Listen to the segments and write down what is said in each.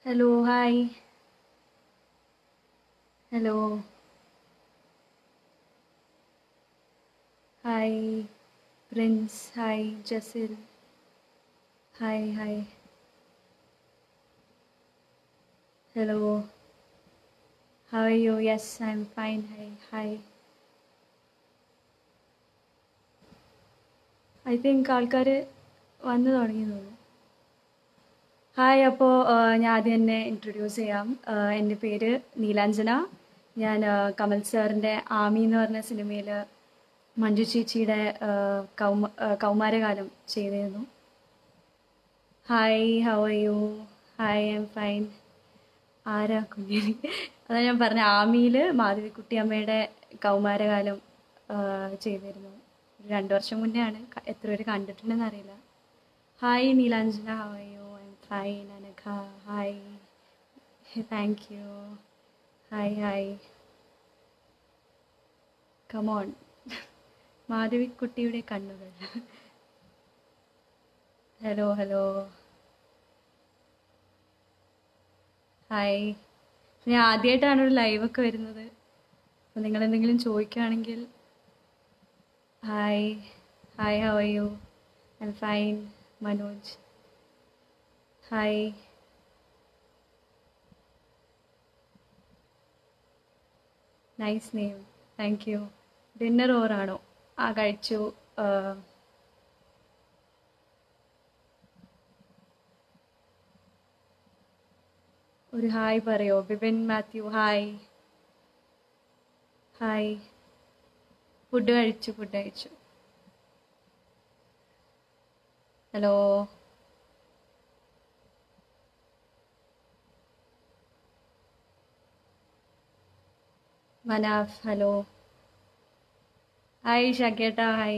Hello hi hello hi Prince hi Jasil hi hi hello how are you yes I M fine hi hi I think ആൾക്കാർ വന്നു തുടങ്ങി തോന്നുന്നു hi അപ്പോൾ ഞാൻ ആദ്യം തന്നെ ഇൻട്രൊഡ്യൂസ് ചെയ്യാം ആഹ് എൻ്റെ പേര് നീലാഞ്ജന ഞാൻ ആഹ് കമൽ സാറിൻ്റെ ആമി എന്ന് പറഞ്ഞ സിനിമയിൽ മഞ്ജു ചേച്ചിയുടെ ആഹ് കൗമ ആഹ് കൗമാരകാലം ചെയ്തിരുന്നു hi how are you hi I M fine ആരാ കുഞ്ഞിന് അതാ ഞാൻ പറഞ്ഞ ആമിയിൽ മാധവിക്കുട്ടി അമ്മയുടെ കൗമാരകാലം ആഹ് ചെയ്തിരുന്നു ഒരു രണ്ട് വർഷം മുന്നേ ആണ് ക- എത്ര പേര് കണ്ടിട്ടുണ്ടെന്ന് അറിയില്ല hi Neelanjana how are you I M fine Anagha hi thank you hi hi come on മാധവിക്കുട്ടിയുടെ കണ്ണുകൾ ഹലോ ഹലോ ഹായ് ഞാൻ ആദ്യമായിട്ടാണ് ഒരു ലൈവൊക്കെ വരുന്നത് അപ്പോൾ നിങ്ങൾ എന്തെങ്കിലും ചോദിക്കുകയാണെങ്കിൽ hi hi how are you I M fine Manoj hi nice name thank you dinner ഓവറാണോ ആ കഴിച്ചു ആ, ഒരു ഹായ് പറയോ Bipin Mathew hi hi food കഴിച്ചു ഫുഡ് കഴിച്ചു ഹലോ മനാഫ് ഹലോ ഹായ് ഷക്കേട്ട hi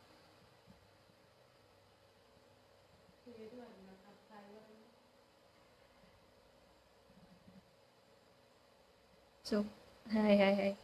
so hi hi hi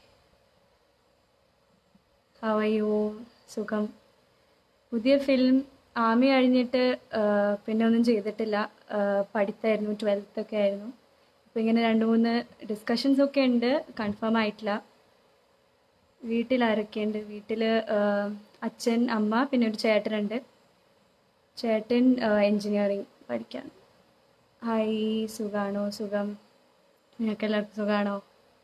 how are you സുഖം പുതിയ ഫിലിം ആമി കഴിഞ്ഞിട്ട് ആ, പിന്നെ ഒന്നും ചെയ്തിട്ടില്ല ആ, പഠിത്തമായിരുന്നു ട്വൽത്ത് ഒക്കെ ആയിരുന്നു അപ്പോൾ ഇങ്ങനെ രണ്ട് മൂന്ന് ഡിസ്കഷൻസ് ഒക്കെ ഉണ്ട് കൺഫേം ആയിട്ടില്ല വീട്ടിൽ ആരൊക്കെയുണ്ട് വീട്ടിൽ അച്ഛൻ അമ്മ പിന്നെ ഒരു ചേട്ടനുണ്ട് ചേട്ടൻ എൻജിനീയറിങ് പഠിക്കാൻ ഹായ് സുഖാണോ സുഖം നിങ്ങൾക്ക് എല്ലാവർക്കും സുഖാണോ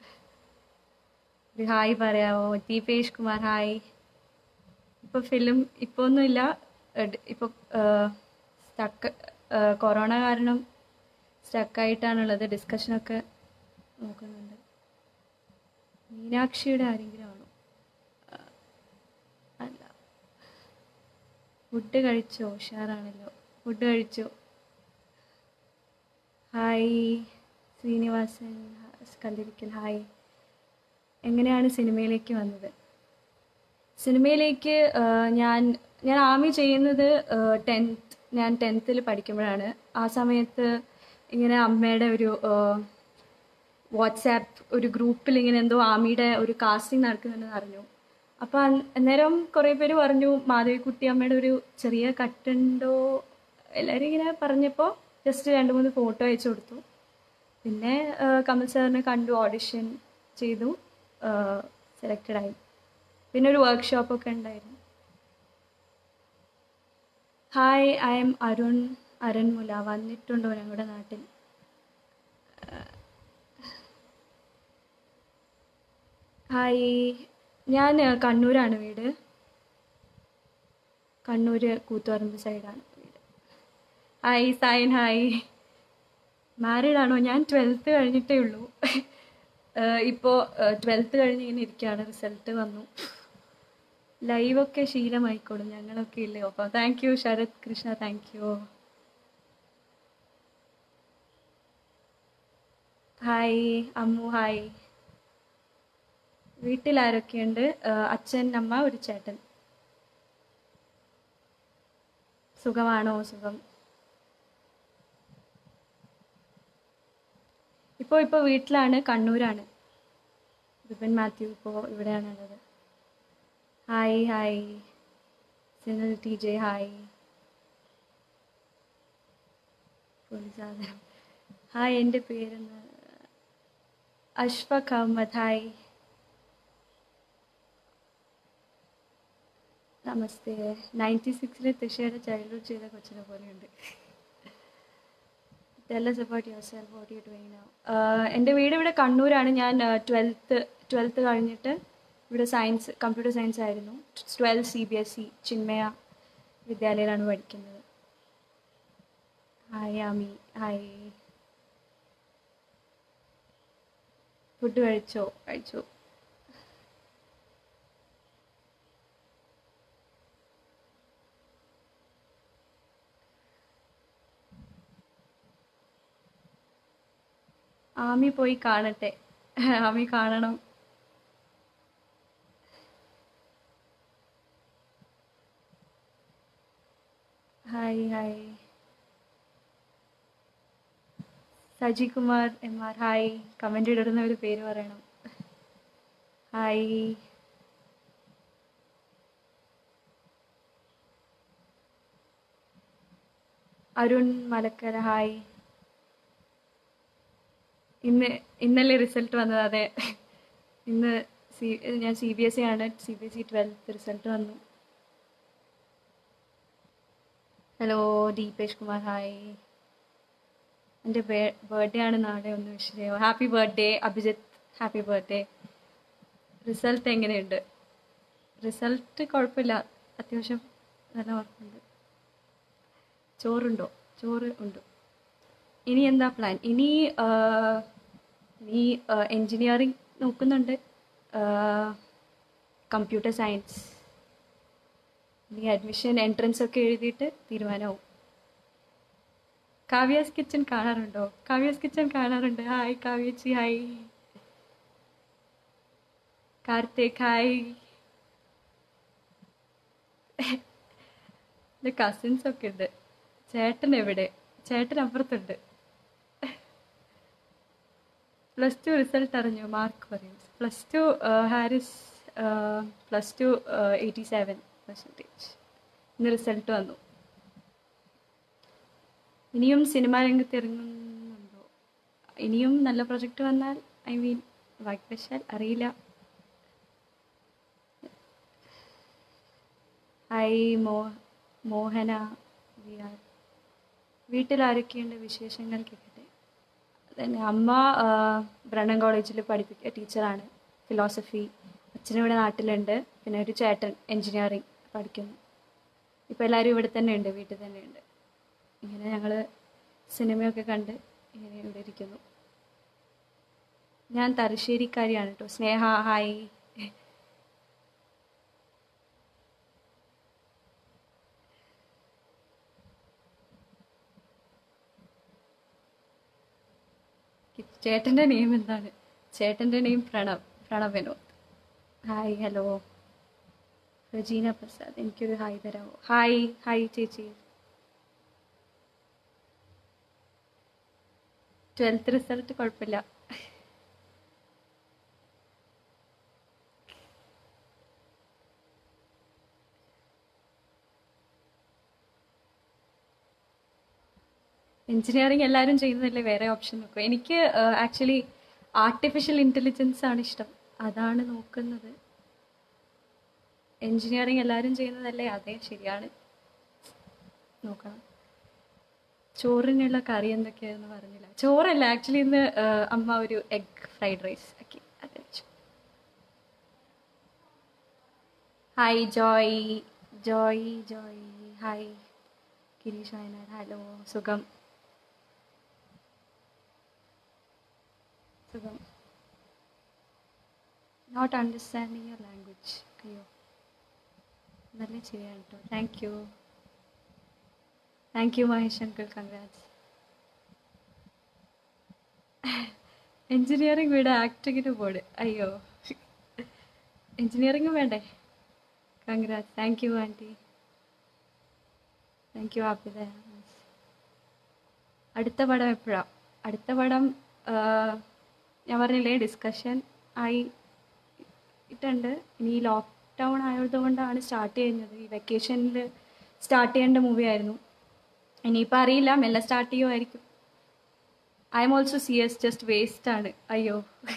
ഒരു ഹായ് പറയാമോ ദീപേഷ് കുമാർ ഹായ് ഇപ്പോൾ ഫിലിം ഇപ്പോൾ ഒന്നുമില്ല ഇപ്പോൾ സ്റ്റക്ക് കൊറോണ കാരണം സ്റ്റക്കായിട്ടാണുള്ളത് ഡിസ്കഷനൊക്കെ നോക്കുന്നുണ്ട് മീനാക്ഷിയുടെ ആരെങ്കിലും ആണോ ആ, അല്ല ഫുഡ് കഴിച്ചോ ഉഷാറാണല്ലോ ഫുഡ് കഴിച്ചു ഹായ് ശ്രീനിവാസൻ കല്ലിരിക്കൽ ഹായ് എങ്ങനെയാണ് സിനിമയിലേക്ക് വന്നത് സിനിമയിലേക്ക് ആ, ഞാൻ ഞാൻ ആമി ചെയ്യുന്നത് ടെൻത്ത് ഞാൻ ടെൻത്തിൽ പഠിക്കുമ്പോഴാണ് ആ സമയത്ത് ഇങ്ങനെ അമ്മയുടെ ഒരു വാട്സാപ്പ് ഒരു ഗ്രൂപ്പിൽ ഇങ്ങനെ എന്തോ ആമിയുടെ ഒരു കാസ്റ്റിംഗ് നടക്കുന്നുണ്ടെന്ന് അറിഞ്ഞു അപ്പോൾ അന്നേരം കുറേ പേര് പറഞ്ഞു മാധവിക്കുട്ടി അമ്മയുടെ ഒരു ചെറിയ കട്ടുണ്ടോ എല്ലാവരും ഇങ്ങനെ പറഞ്ഞപ്പോൾ ജസ്റ്റ് രണ്ട് മൂന്ന് ഫോട്ടോ അയച്ചു കൊടുത്തു പിന്നെ ആ, കമൽ സാറിനെ കണ്ടു ഓഡിഷൻ ചെയ്തു സെലക്റ്റഡ് ആയി പിന്നെ ഒരു വർക്ക്ഷോപ്പൊക്കെ ഉണ്ടായിരുന്നു hi I I'm Arun Aranmula വന്നിട്ടുണ്ടോ ഞങ്ങളുടെ നാട്ടിൽ ഹായ് ഞാൻ ആ, കണ്ണൂരാണ് വീട് കണ്ണൂർ കൂത്തുപറമ്പ് സൈഡാണ് വീട് ഹായ് സൈൻ ഹായ് മാരീഡ് ആണോ ഞാൻ ട്വൽത്ത് കഴിഞ്ഞിട്ടേ ഉള്ളൂ ഇപ്പോൾ ട്വൽത്ത് കഴിഞ്ഞ് ഇങ്ങനെ ഇരിക്കുകയാണ് റിസൾട്ട് വന്നു ലൈവൊക്കെ ശീലമായിക്കോളും ഞങ്ങളൊക്കെ ഇല്ലേ അപ്പോൾ thank you Sarath Krishna thank you hi Ammu hi വീട്ടിൽ ആരൊക്കെയുണ്ട് ആ, അച്ഛൻ അമ്മ ഒരു ചേട്ടൻ സുഖമാണോ സുഖം ഇപ്പോൾ ഇപ്പോൾ വീട്ടിലാണ് കണ്ണൂരാണ് ബിപിൻ മാത്യു ഇപ്പോൾ ഇവിടെയാണ് ഉള്ളത് hi hi Sinal T J hi പൊളി സാധനം ഹായ് എൻ്റെ പേരെന്ന് അഷ്ഫഖ് അഹമ്മദ് ഹായ് നമസ്തേ നയൻറ്റി സിക്സിലെ തൃശ്ശയുടെ ചൈൽഡ്ഹുഡ് ചെയ്ത കൊച്ചിനെ പോലെയുണ്ട് tell us about yourself what you doing now എൻ്റെ വീട് ഇവിടെ കണ്ണൂരാണ് ഞാൻ ട്വൽത്ത് ട്വൽത്ത് കഴിഞ്ഞിട്ട് ഇവിടെ സയൻസ് കമ്പ്യൂട്ടർ സയൻസ് ആയിരുന്നു twelve C B S E Chinmaya വിദ്യാലയയിലാണ് പഠിക്കുന്നത് ഹായ് ആമി ഹായ് ഫുഡ് കഴിച്ചോ കഴിച്ചു ആമി പോയി കാണട്ടെ ആമി കാണണം hi hi Saji Kumar M R hi comment ഇടുന്ന ഒരു പേര് പറയണം ഹായ് അരുൺ മലക്കര ഹായ് ഇന്ന് ഇന്നലെ റിസൾട്ട് വന്നത് അതെ ഇന്ന് സി ഞാൻ സി ബി എസ് ഇ ആണ് C B S E twelfth result വന്നു ഹലോ ദീപേഷ് കുമാർ ഹായ് എൻ്റെ ബർത്ത്ഡേ ആണ് നാളെ ഒന്ന് വിഷ് ചെയ്യുമോ happy birthday Abhijith happy birthday result എങ്ങനെയുണ്ട് റിസൾട്ട് കുഴപ്പമില്ല അത്യാവശ്യം നല്ല ഉറപ്പുണ്ട് ചോറുണ്ടോ ചോറ് ഉണ്ട് ഇനി എന്താ പ്ലാൻ ഇനി ഇനി എൻജിനീയറിങ് നോക്കുന്നുണ്ട് കമ്പ്യൂട്ടർ സയൻസ് ഇനി അഡ്മിഷൻ എൻട്രൻസ് ഒക്കെ എഴുതിയിട്ട് തീരുമാനമാവും കാവ്യാസ് കിച്ചൺ കാണാറുണ്ടോ കാവ്യാസ് കിച്ചൺ കാണാറുണ്ട് ഹായ് കാവ്യച്ചി ഹായ് കാർത്തിക് ഹായ് എൻ്റെ കസിൻസ് ഒക്കെ ഉണ്ട് ചേട്ടൻ എവിടെ ചേട്ടൻ അപ്പുറത്തുണ്ട് പ്ലസ് ടു റിസൾട്ട് അറിഞ്ഞു മാർക്ക് പറയും plus two Haris plus two eighty seven percentage ഇന്ന് റിസൾട്ട് വന്നു ഇനിയും സിനിമാ രംഗത്ത് ഇറങ്ങുന്നുണ്ടോ ഇനിയും നല്ല പ്രൊജക്റ്റ് വന്നാൽ ഐ മീൻ ഭാഗ്യവശാൽ അറിയില്ല ഹായ് മോ മോഹന വി ആർ വീട്ടിൽ ആരൊക്കെയുണ്ട് വിശേഷങ്ങൾ കേൾക്കട്ടെ തന്നെ അമ്മ ബ്രണ്ണൻ കോളേജിൽ പഠിപ്പിക്കുക ടീച്ചറാണ് ഫിലോസഫി അച്ഛനിവിടെ നാട്ടിലുണ്ട് പിന്നെ ഒരു ചേട്ടൻ എൻജിനീയറിങ് പഠിക്കുന്നു ഇപ്പോൾ എല്ലാവരും ഇവിടെ തന്നെ ഉണ്ട് വീട്ടിൽ തന്നെ ഉണ്ട് ഇങ്ങനെ ഞങ്ങൾ സിനിമയൊക്കെ കണ്ട് ഇങ്ങനെ ഇവിടെ ഇരിക്കുന്നു ഞാൻ തലശ്ശേരിക്കാരിയാണ് കേട്ടോ സ്നേഹ ഹായ് ചേട്ടൻ്റെ നെയിം എന്താണ് ചേട്ടൻ്റെ name Pranav Pranav Vinod hi hello Rejeena Prasad എനിക്കൊരു ഹായ് തരാമോ ഹായ് ഹായ് ചേച്ചി ട്വൽത്ത് റിസൾട്ട് കുഴപ്പമില്ല എഞ്ചിനീയറിങ് എല്ലാവരും ചെയ്യുന്നതല്ലേ വേറെ ഓപ്ഷൻ നോക്കും എനിക്ക് ആക്ച്വലി ആർട്ടിഫിഷ്യൽ ഇൻ്റലിജൻസ് ആണ് ഇഷ്ടം അതാണ് നോക്കുന്നത് എഞ്ചിനീയറിങ് എല്ലാവരും ചെയ്യുന്നതല്ലേ അതെ ശരിയാണ് നോക്കണം ചോറിനുള്ള കറി എന്തൊക്കെയാണെന്ന് പറഞ്ഞില്ല ചോറല്ല ആക്ച്വലി ഇന്ന് അമ്മ ഒരു എഗ് ഫ്രൈഡ് റൈസ് ആക്കി അത് വെച്ചു hi Joy Joy Joy hi Girish Wayanad hello സുഖം സുഖം നോട്ട് അണ്ടർസ്റ്റാൻഡിങ് യുവർ ലാംഗ്വേജ് അയ്യോ നല്ല ശരിയാണ് കേട്ടോ thank you thank you Mahesh uncle congrats engineering വീട് ആക്ടിങ്ങിന് പോട് അയ്യോ എൻജിനീയറിംഗ് വേണ്ടേ congrats thank you aunty thank you ആപ്പിത അടുത്ത പടം എപ്പോഴാണ് അടുത്ത പടം ഞാൻ പറഞ്ഞില്ലേ ഡിസ്കഷൻ ആയി ഇട്ടുണ്ട് ഇനി ലോക്ക്ഡൗൺ ആയതുകൊണ്ടാണ് സ്റ്റാർട്ട് ചെയ്യുന്നത് ഈ വെക്കേഷനിൽ സ്റ്റാർട്ട് ചെയ്യേണ്ട മൂവി ആയിരുന്നു ഇനിയിപ്പോൾ അറിയില്ല മെല്ലെ സ്റ്റാർട്ട് ചെയ്യുമായിരിക്കും I'm also C S just waste ആണ് അയ്യോ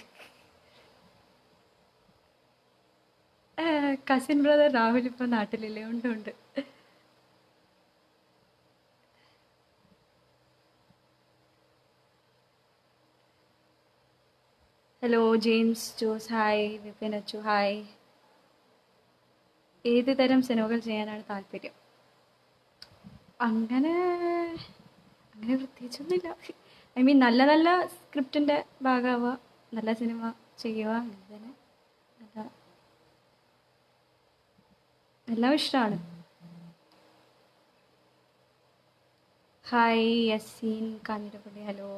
കസിൻ ബ്രദർ രാഹുൽ ഇപ്പോൾ നാട്ടിലില്ലേ ഉണ്ട് ഉണ്ട് hello James Jose hi Vipin Achu hi ഏത് തരം സിനിമകൾ ചെയ്യാനാണ് താല്പര്യം അങ്ങനെ അങ്ങനെ പ്രത്യേകിച്ചൊന്നുമില്ല ഐ മീൻ നല്ല നല്ല സ്ക്രിപ്റ്റിൻ്റെ ഭാഗമാവുക നല്ല സിനിമ ചെയ്യുക അങ്ങനെ തന്നെ നല്ല എല്ലാം ഇഷ്ടമാണ് hi Yaseen Kanjirappally hello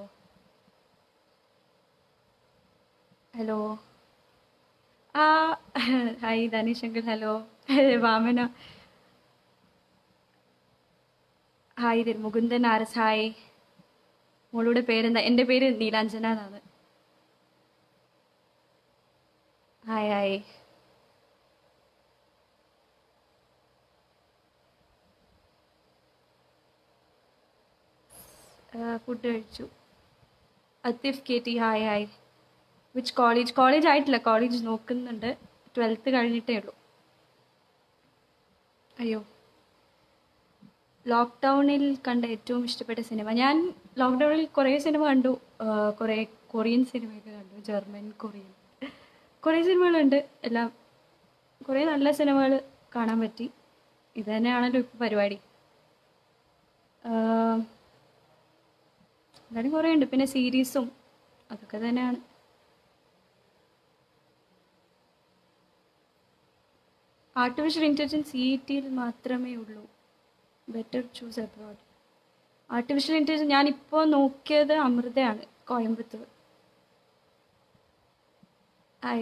hello ആ hi Dhaneesh uncle hello Vamana hi ഇത് മുകുന്ദൻ ആർ എസ് ഹായ് മോളുടെ പേരെന്താ എൻ്റെ പേര് നീലാഞ്ജന എന്നാണ് ഹായ് ഹായ് ഫുഡ് കഴിച്ചു Athif K T hi hi which college college ആയിട്ടില്ല കോളേജ് നോക്കുന്നുണ്ട് ട്വൽത്ത് കഴിഞ്ഞിട്ടേ ഉള്ളൂ അയ്യോ ലോക്ക്ഡൗണിൽ കണ്ട ഏറ്റവും ഇഷ്ടപ്പെട്ട സിനിമ ഞാൻ ലോക്ക്ഡൗണിൽ കുറേ സിനിമ കണ്ടു ആ, കുറേ കൊറിയൻ സിനിമയൊക്കെ കണ്ടു ജർമ്മൻ കൊറിയൻ കുറേ സിനിമകളുണ്ട് എല്ലാം കുറേ നല്ല സിനിമകൾ കാണാൻ പറ്റി ഇത് തന്നെയാണല്ലോ ഇപ്പോൾ പരിപാടി ആ, എന്നാലും കുറേ ഉണ്ട് പിന്നെ സീരീസും അതൊക്കെ തന്നെയാണ് ആർട്ടിഫിഷ്യൽ ഇൻ്റലിജൻസ് സി ഇ ടിയിൽ മാത്രമേ ഉള്ളൂ better choose abroad artificial intelligence ഞാനിപ്പോൾ നോക്കിയത് അമൃതയാണ് Coimbatore I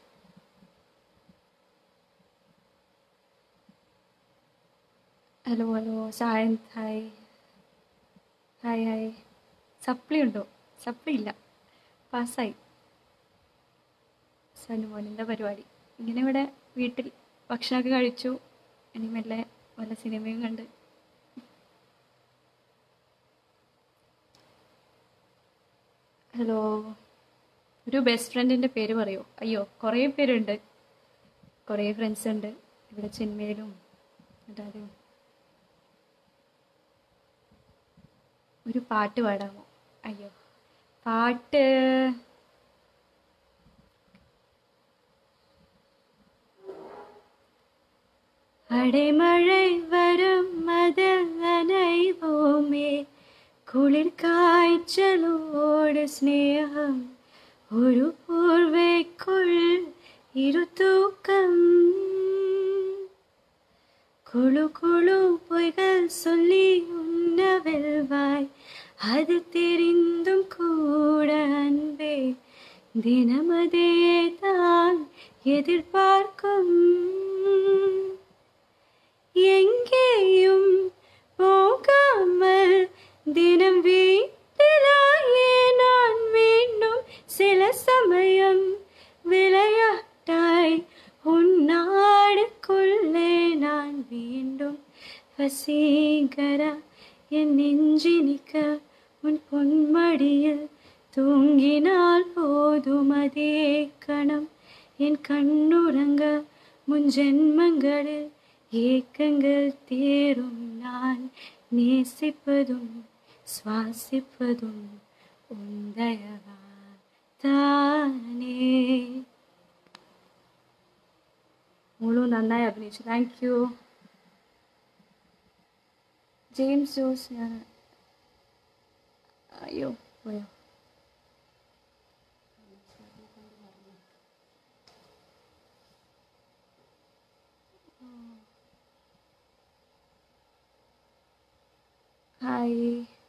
hello hello Sayanth hi hi hi supply ഉണ്ടോ സപ്ലി ഇല്ല പാസ്സായി സനുമോനിൻ്റെ പരിപാടി ഇങ്ങനെ ഇവിടെ വീട്ടിൽ ഭക്ഷണമൊക്കെ കഴിച്ചു ഇനി മെല്ലെ വല്ല സിനിമയും കണ്ട് ഹലോ ഒരു ബെസ്റ്റ് ഫ്രണ്ടിൻ്റെ പേര് പറയോ അയ്യോ കുറേ പേരുണ്ട് കുറേ ഫ്രണ്ട്സ് ഉണ്ട് ഇവിടെ ചെന്മയിലും അല്ലാതെ ഒരു പാട്ട് പാടാമോ അയ്യോ പാട്ട് அடைமழை வரும் அதில் நனைவோமே குளிர் காய்ச்சலோடு ஸ்நேகம் ஒரு போர்வைக்குள் இரு தூக்கம் குழு குழு பொய்கள் சொல்லி உன்ன வெல்வாய் அது தெரிந்தும் கூட அன்பே தினமதே தான் எதிர்பார்க்கும் எங்கேயும் போகாமல் தினம் வீட்டிலாயே நான் மீண்டும் சில சமயம் விளையாட்டாய் உன்னாடுக்குள்ளே நான் மீண்டும் வசீகரா என் நெஞ்சினிக்க உன் பொன்மடியில் தூங்கினால் போதும் அதே கணம் என் கண்ணுறங்க முன் ஜென்மங்களில் ஏக்கங்கள் தேரும் நான் நேசிப்பதும் சுவாசிப்பதும் உந்தயவா താനേ മോളു നന്നായി അഭിനയിച്ചു താങ്ക് യു ജെയിംസ് ജോസ് ഞാൻ അയ്യോ പോയോ ഹായ്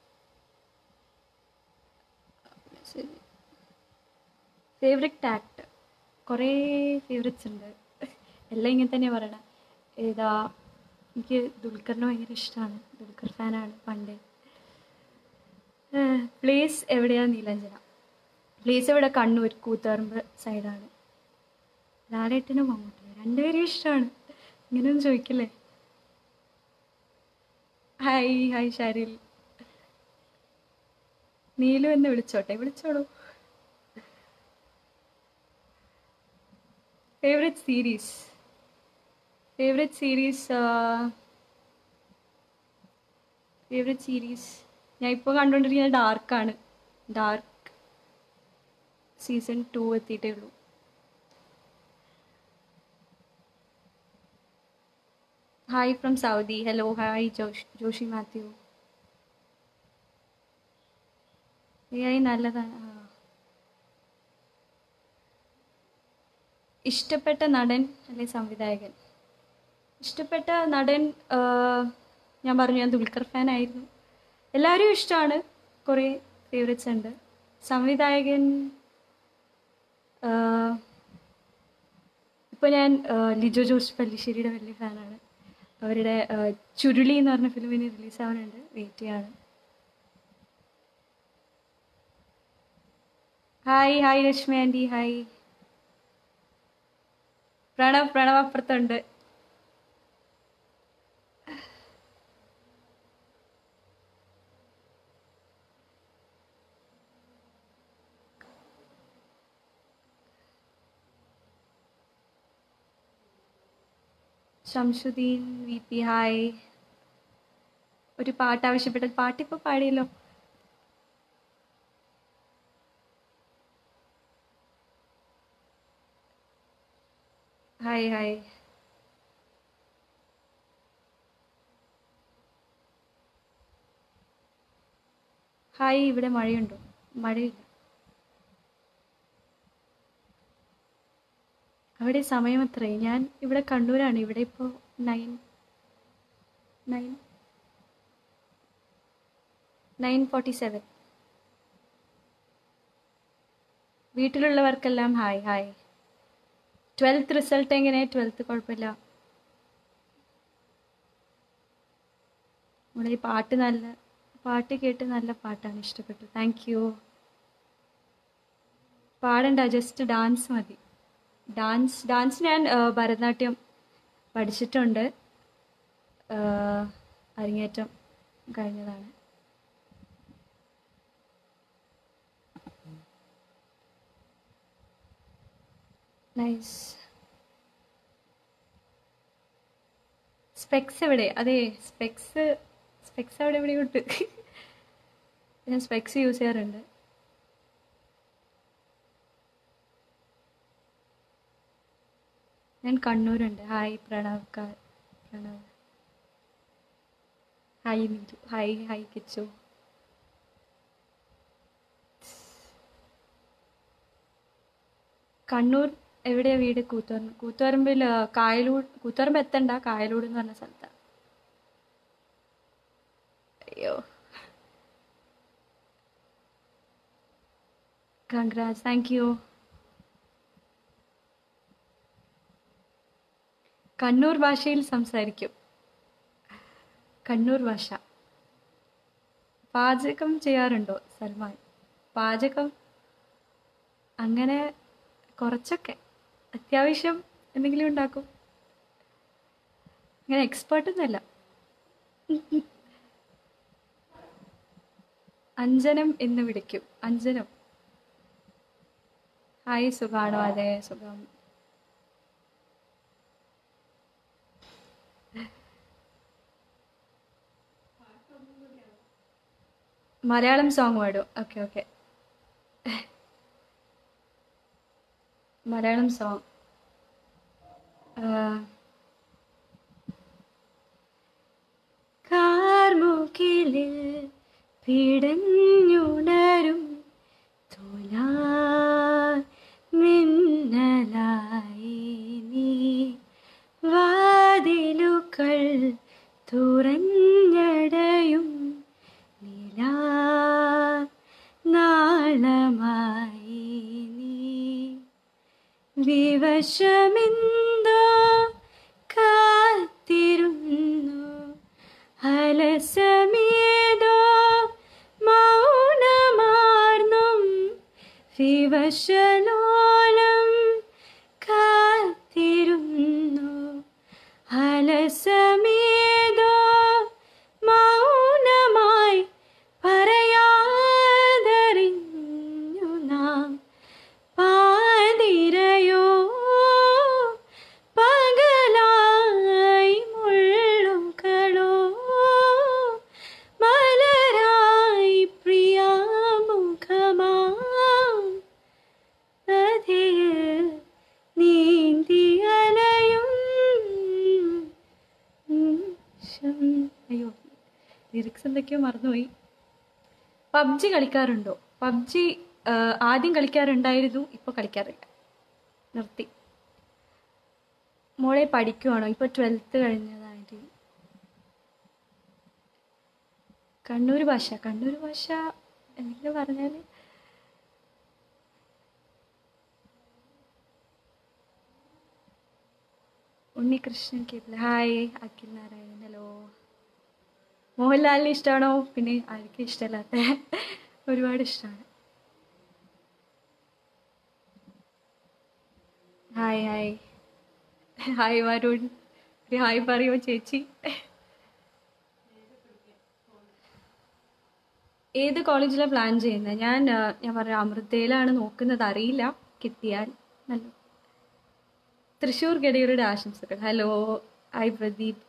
ശരി ഫേവററ്റ് ആക്ടർ കുറേ ഫേവററ്റ്സ് ഉണ്ട് എല്ലാം ഇങ്ങനെ തന്നെ പറയണം ഏതാ എനിക്ക് ദുൽഖറിനെ ഭയങ്കര ഇഷ്ടമാണ് ദുൽഖർ ഫാനാണ് പണ്ടേ പ്ലേസ് എവിടെയാണ് നീലഞ്ചന പ്ലേസ് എവിടെ കണ്ണൂർ കൂത്തുപറമ്പ് സൈഡാണ് ലാലേട്ടനും മമ്മൂട്ടിയും രണ്ടുപേരും ഇഷ്ടമാണ് ഇങ്ങനെയൊന്നും ചോദിക്കില്ലേ ഹായ് ഹായ് ഷാരിൽ നീലു എന്ന് വിളിച്ചോട്ടെ വിളിച്ചോളൂ favourite series favourite series favourite series ഞാൻ ഇപ്പോൾ കണ്ടുകൊണ്ടിരിക്കുന്നത് ഡാർക്കാണ് ഡാർക്ക് സീസൺ ടു എത്തിയിട്ടേ ഉള്ളൂ hi from Saudi hello hi Josh Joshi Mathew A I നല്ലതാണ് ആ. ഇഷ്ടപ്പെട്ട നടൻ അല്ലെ സംവിധായകൻ ഇഷ്ടപ്പെട്ട നടൻ ആ, ഞാൻ പറഞ്ഞു ഞാൻ ദുൽഖർ ഫാൻ ആയിരുന്നു എല്ലാവരും ഇഷ്ടമാണ് കുറേ ഫേവറേറ്റ്സ് ഉണ്ട് സംവിധായകൻ ഇപ്പോൾ ഞാൻ ആ, ലിജോ ജോസ് പല്ലിശ്ശേരിയുടെ വലിയ ഫാനാണ് അവരുടെ ആ, ചുരുളി എന്ന് പറഞ്ഞ ഫിലിമിന് റിലീസ് ആവാനുണ്ട് വെയിറ്റ് ചെയ്യാണ് hi hi Rashmi aunty hi Pranav Pranav അപ്പുറത്തുണ്ട് ഷംസുദ്ദീൻ വി പി ഹായ് ഒരു പാട്ട് ആവശ്യപ്പെട്ട പാട്ടിപ്പോൾ പാടിയല്ലോ ഹായ് ഹായ് ഹായ് ഇവിടെ മഴയുണ്ടോ മഴയില്ല അവിടെ സമയം എത്രയായി ഞാൻ ഇവിടെ കണ്ണൂരാണ് ഇവിടെ ഇപ്പോൾ nine nine nine forty seven വീട്ടിലുള്ളവർക്കെല്ലാം ഹായ് ഹായ് ട്വൽത്ത് റിസൾട്ട് എങ്ങനെ ട്വൽത്ത് കുഴപ്പമില്ല നമ്മുടെ ഈ പാട്ട് നല്ല പാട്ട് കേട്ട് നല്ല പാട്ടാണ് ഇഷ്ടപ്പെട്ടു താങ്ക് യു പാടണ്ട ജസ്റ്റ് ഡാൻസ് മതി ഡാൻസ് ഡാൻസ് ഞാൻ ആ, ഭരതനാട്യം പഠിച്ചിട്ടുണ്ട് ആ, അരങ്ങേറ്റം കഴിഞ്ഞതാണ് നൈസ് സ്പെക്സ് എവിടെ അതെ സ്പെക്സ് സ്പെക്സ് അവിടെ എവിടെ ഉണ്ട് ഞാൻ സ്പെക്സ് യൂസ് ചെയ്യാറുണ്ട് ഞാൻ കണ്ണൂരുണ്ട് ഹായ് പ്രണവ് കാ- Pranav hi Neelu hi hi Kichu Kannur എവിടെയാ വീട് കൂത്തുപറമ്പ് കൂത്തുപറമ്പിൽ കായലൂട് കൂത്തുപറമ്പ് എത്തണ്ട കായലൂട് എന്ന് പറഞ്ഞ സ്ഥലത്താണ് അയ്യോ കൺഗ്രാറ്റ്സ് താങ്ക് യു കണ്ണൂർ ഭാഷയിൽ സംസാരിക്കും കണ്ണൂർ ഭാഷ പാചകം ചെയ്യാറുണ്ടോ സൽമാൻ പാചകം അങ്ങനെ കുറച്ചൊക്കെ അത്യാവശ്യം എന്തെങ്കിലും ഉണ്ടാക്കും അങ്ങനെ എക്സ്പേർട്ടൊന്നുമല്ല അഞ്ജനം എന്ന് വിളിക്കും അഞ്ജനം ഹായ് സുഖാണോ അതെ സുഖം മലയാളം സോങ് പാടും ഓക്കെ ഓക്കെ മലയാളം സോങ് കാർമുകിലിൽ പിടഞ്ഞുണരും തുലാ മിന്നലായി നീ വാതിലുകൾ തുറഞ്ഞടയും നിലാ നാളമായി നീ വിവശമെന്തോ കാത്തിരുന്നു അലസമേതോ മൗനമാർന്നും വിവശലോലം കാത്തിരുന്നു അലസമേതോ മൗനമായി പറയാതെ ലിറിക്സ് എന്തൊക്കെയോ മറന്നുപോയി പബ്ജി കളിക്കാറുണ്ടോ പബ്ജി ആദ്യം കളിക്കാറുണ്ടായിരുന്നു ഇപ്പോൾ കളിക്കാറില്ല നിർത്തി മോളെ പഠിക്കുവാണോ ഇപ്പോൾ ട്വൽത്ത് കഴിഞ്ഞതായിട്ട് കണ്ണൂർ ഭാഷ കണ്ണൂർ ഭാഷ എന്തെങ്കിലും പറഞ്ഞാൽ ഉണ്ണികൃഷ്ണൻ കേപ്പിൽ ഹായ് അഖിൽ നാരായണൻ ഹലോ മോഹൻലാലിനെ ഇഷ്ടമാണോ പിന്നെ ആർക്കും ഇഷ്ടമല്ലാത്ത ഒരുപാട് ഇഷ്ടമാണ് ഹായ് ഹായ് ഹായ് വരുൺ ഒരു ഹായ് പറയുമോ ചേച്ചി ഏത് കോളേജിലാണ് പ്ലാൻ ചെയ്യുന്നത് ഞാൻ ആ, ഞാൻ പറയാം അമൃതയിലാണ് നോക്കുന്നത് അറിയില്ല കിട്ടിയാൽ നല്ല തൃശ്ശൂർ ഗഡിയറുടെ ആശംസകൾ ഹലോ ഹായ് പ്രദീപ്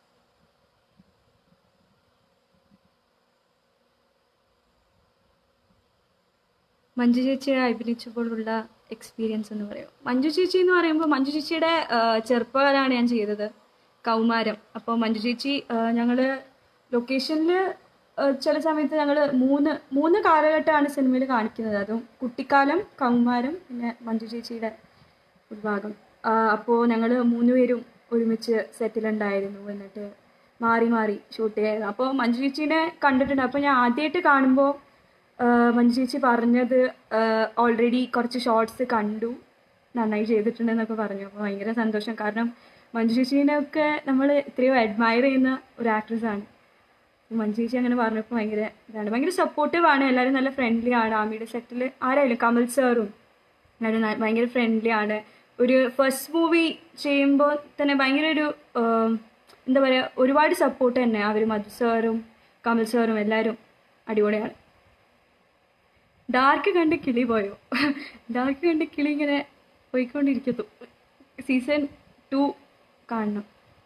മഞ്ജു ചേച്ചി അഭിനയിച്ചപ്പോഴുള്ള എക്സ്പീരിയൻസ് എന്ന് പറയും മഞ്ജു ചേച്ചി എന്ന് പറയുമ്പോൾ മഞ്ജു ചേച്ചിയുടെ ആ, ചെറുപ്പകാലമാണ് ഞാൻ ചെയ്തത് കൗമാരം അപ്പോൾ മഞ്ജു ചേച്ചി ഞങ്ങൾ ലൊക്കേഷനിൽ ചില സമയത്ത് ഞങ്ങൾ മൂന്ന് മൂന്ന് കാലഘട്ടമാണ് സിനിമയിൽ കാണിക്കുന്നത് അതും കുട്ടിക്കാലം കൗമാരം പിന്നെ മഞ്ജു ചേച്ചിയുടെ ഒരു ഭാഗം അപ്പോൾ ഞങ്ങൾ മൂന്നുപേരും ഒരുമിച്ച് സെറ്റിലുണ്ടായിരുന്നു എന്നിട്ട് മാറി മാറി ഷൂട്ട് ചെയ്യായിരുന്നു അപ്പോൾ മഞ്ജു ചേച്ചീനെ കണ്ടിട്ടുണ്ട് അപ്പോൾ ഞാൻ ആദ്യമായിട്ട് കാണുമ്പോൾ മഞ്ജു ചേച്ചി പറഞ്ഞത് ഓൾറെഡി കുറച്ച് ഷോർട്സ് കണ്ടു നന്നായി ചെയ്തിട്ടുണ്ടെന്നൊക്കെ പറഞ്ഞു അപ്പോൾ ഭയങ്കര സന്തോഷം കാരണം മഞ്ജു ചേച്ചീനെ ഒക്കെ നമ്മൾ ഇത്രയും അഡ്മയർ ചെയ്യുന്ന ഒരു ആക്ട്രസ്സാണ് മഞ്ജു ചേച്ചി അങ്ങനെ പറഞ്ഞപ്പോൾ ഭയങ്കര ഇതാണ് ഭയങ്കര സപ്പോർട്ടീവ് ആണ് എല്ലാവരും നല്ല ഫ്രണ്ട്ലി ആണ് ആമിയുടെ സെറ്റിൽ ആരായാലും കമൽ സാറും എല്ലാവരും ന- ഭയങ്കര ഫ്രണ്ട്ലി ആണ് ഒരു ഫസ്റ്റ് മൂവി ചെയ്യുമ്പോൾ തന്നെ ഭയങ്കര ഒരു ആം, എന്താ പറയുക ഒരുപാട് സപ്പോർട്ട് തന്നെ അവർ മധു സാറും കമൽ സാറും എല്ലാവരും അടിപൊളിയാണ് ഡാർക്ക് കണ്ട് കിളി പോയോ ഡാർക്ക് കണ്ട് കിളി ഇങ്ങനെ പോയിക്കൊണ്ടിരിക്കുന്നു സീസൺ ടു കാണണം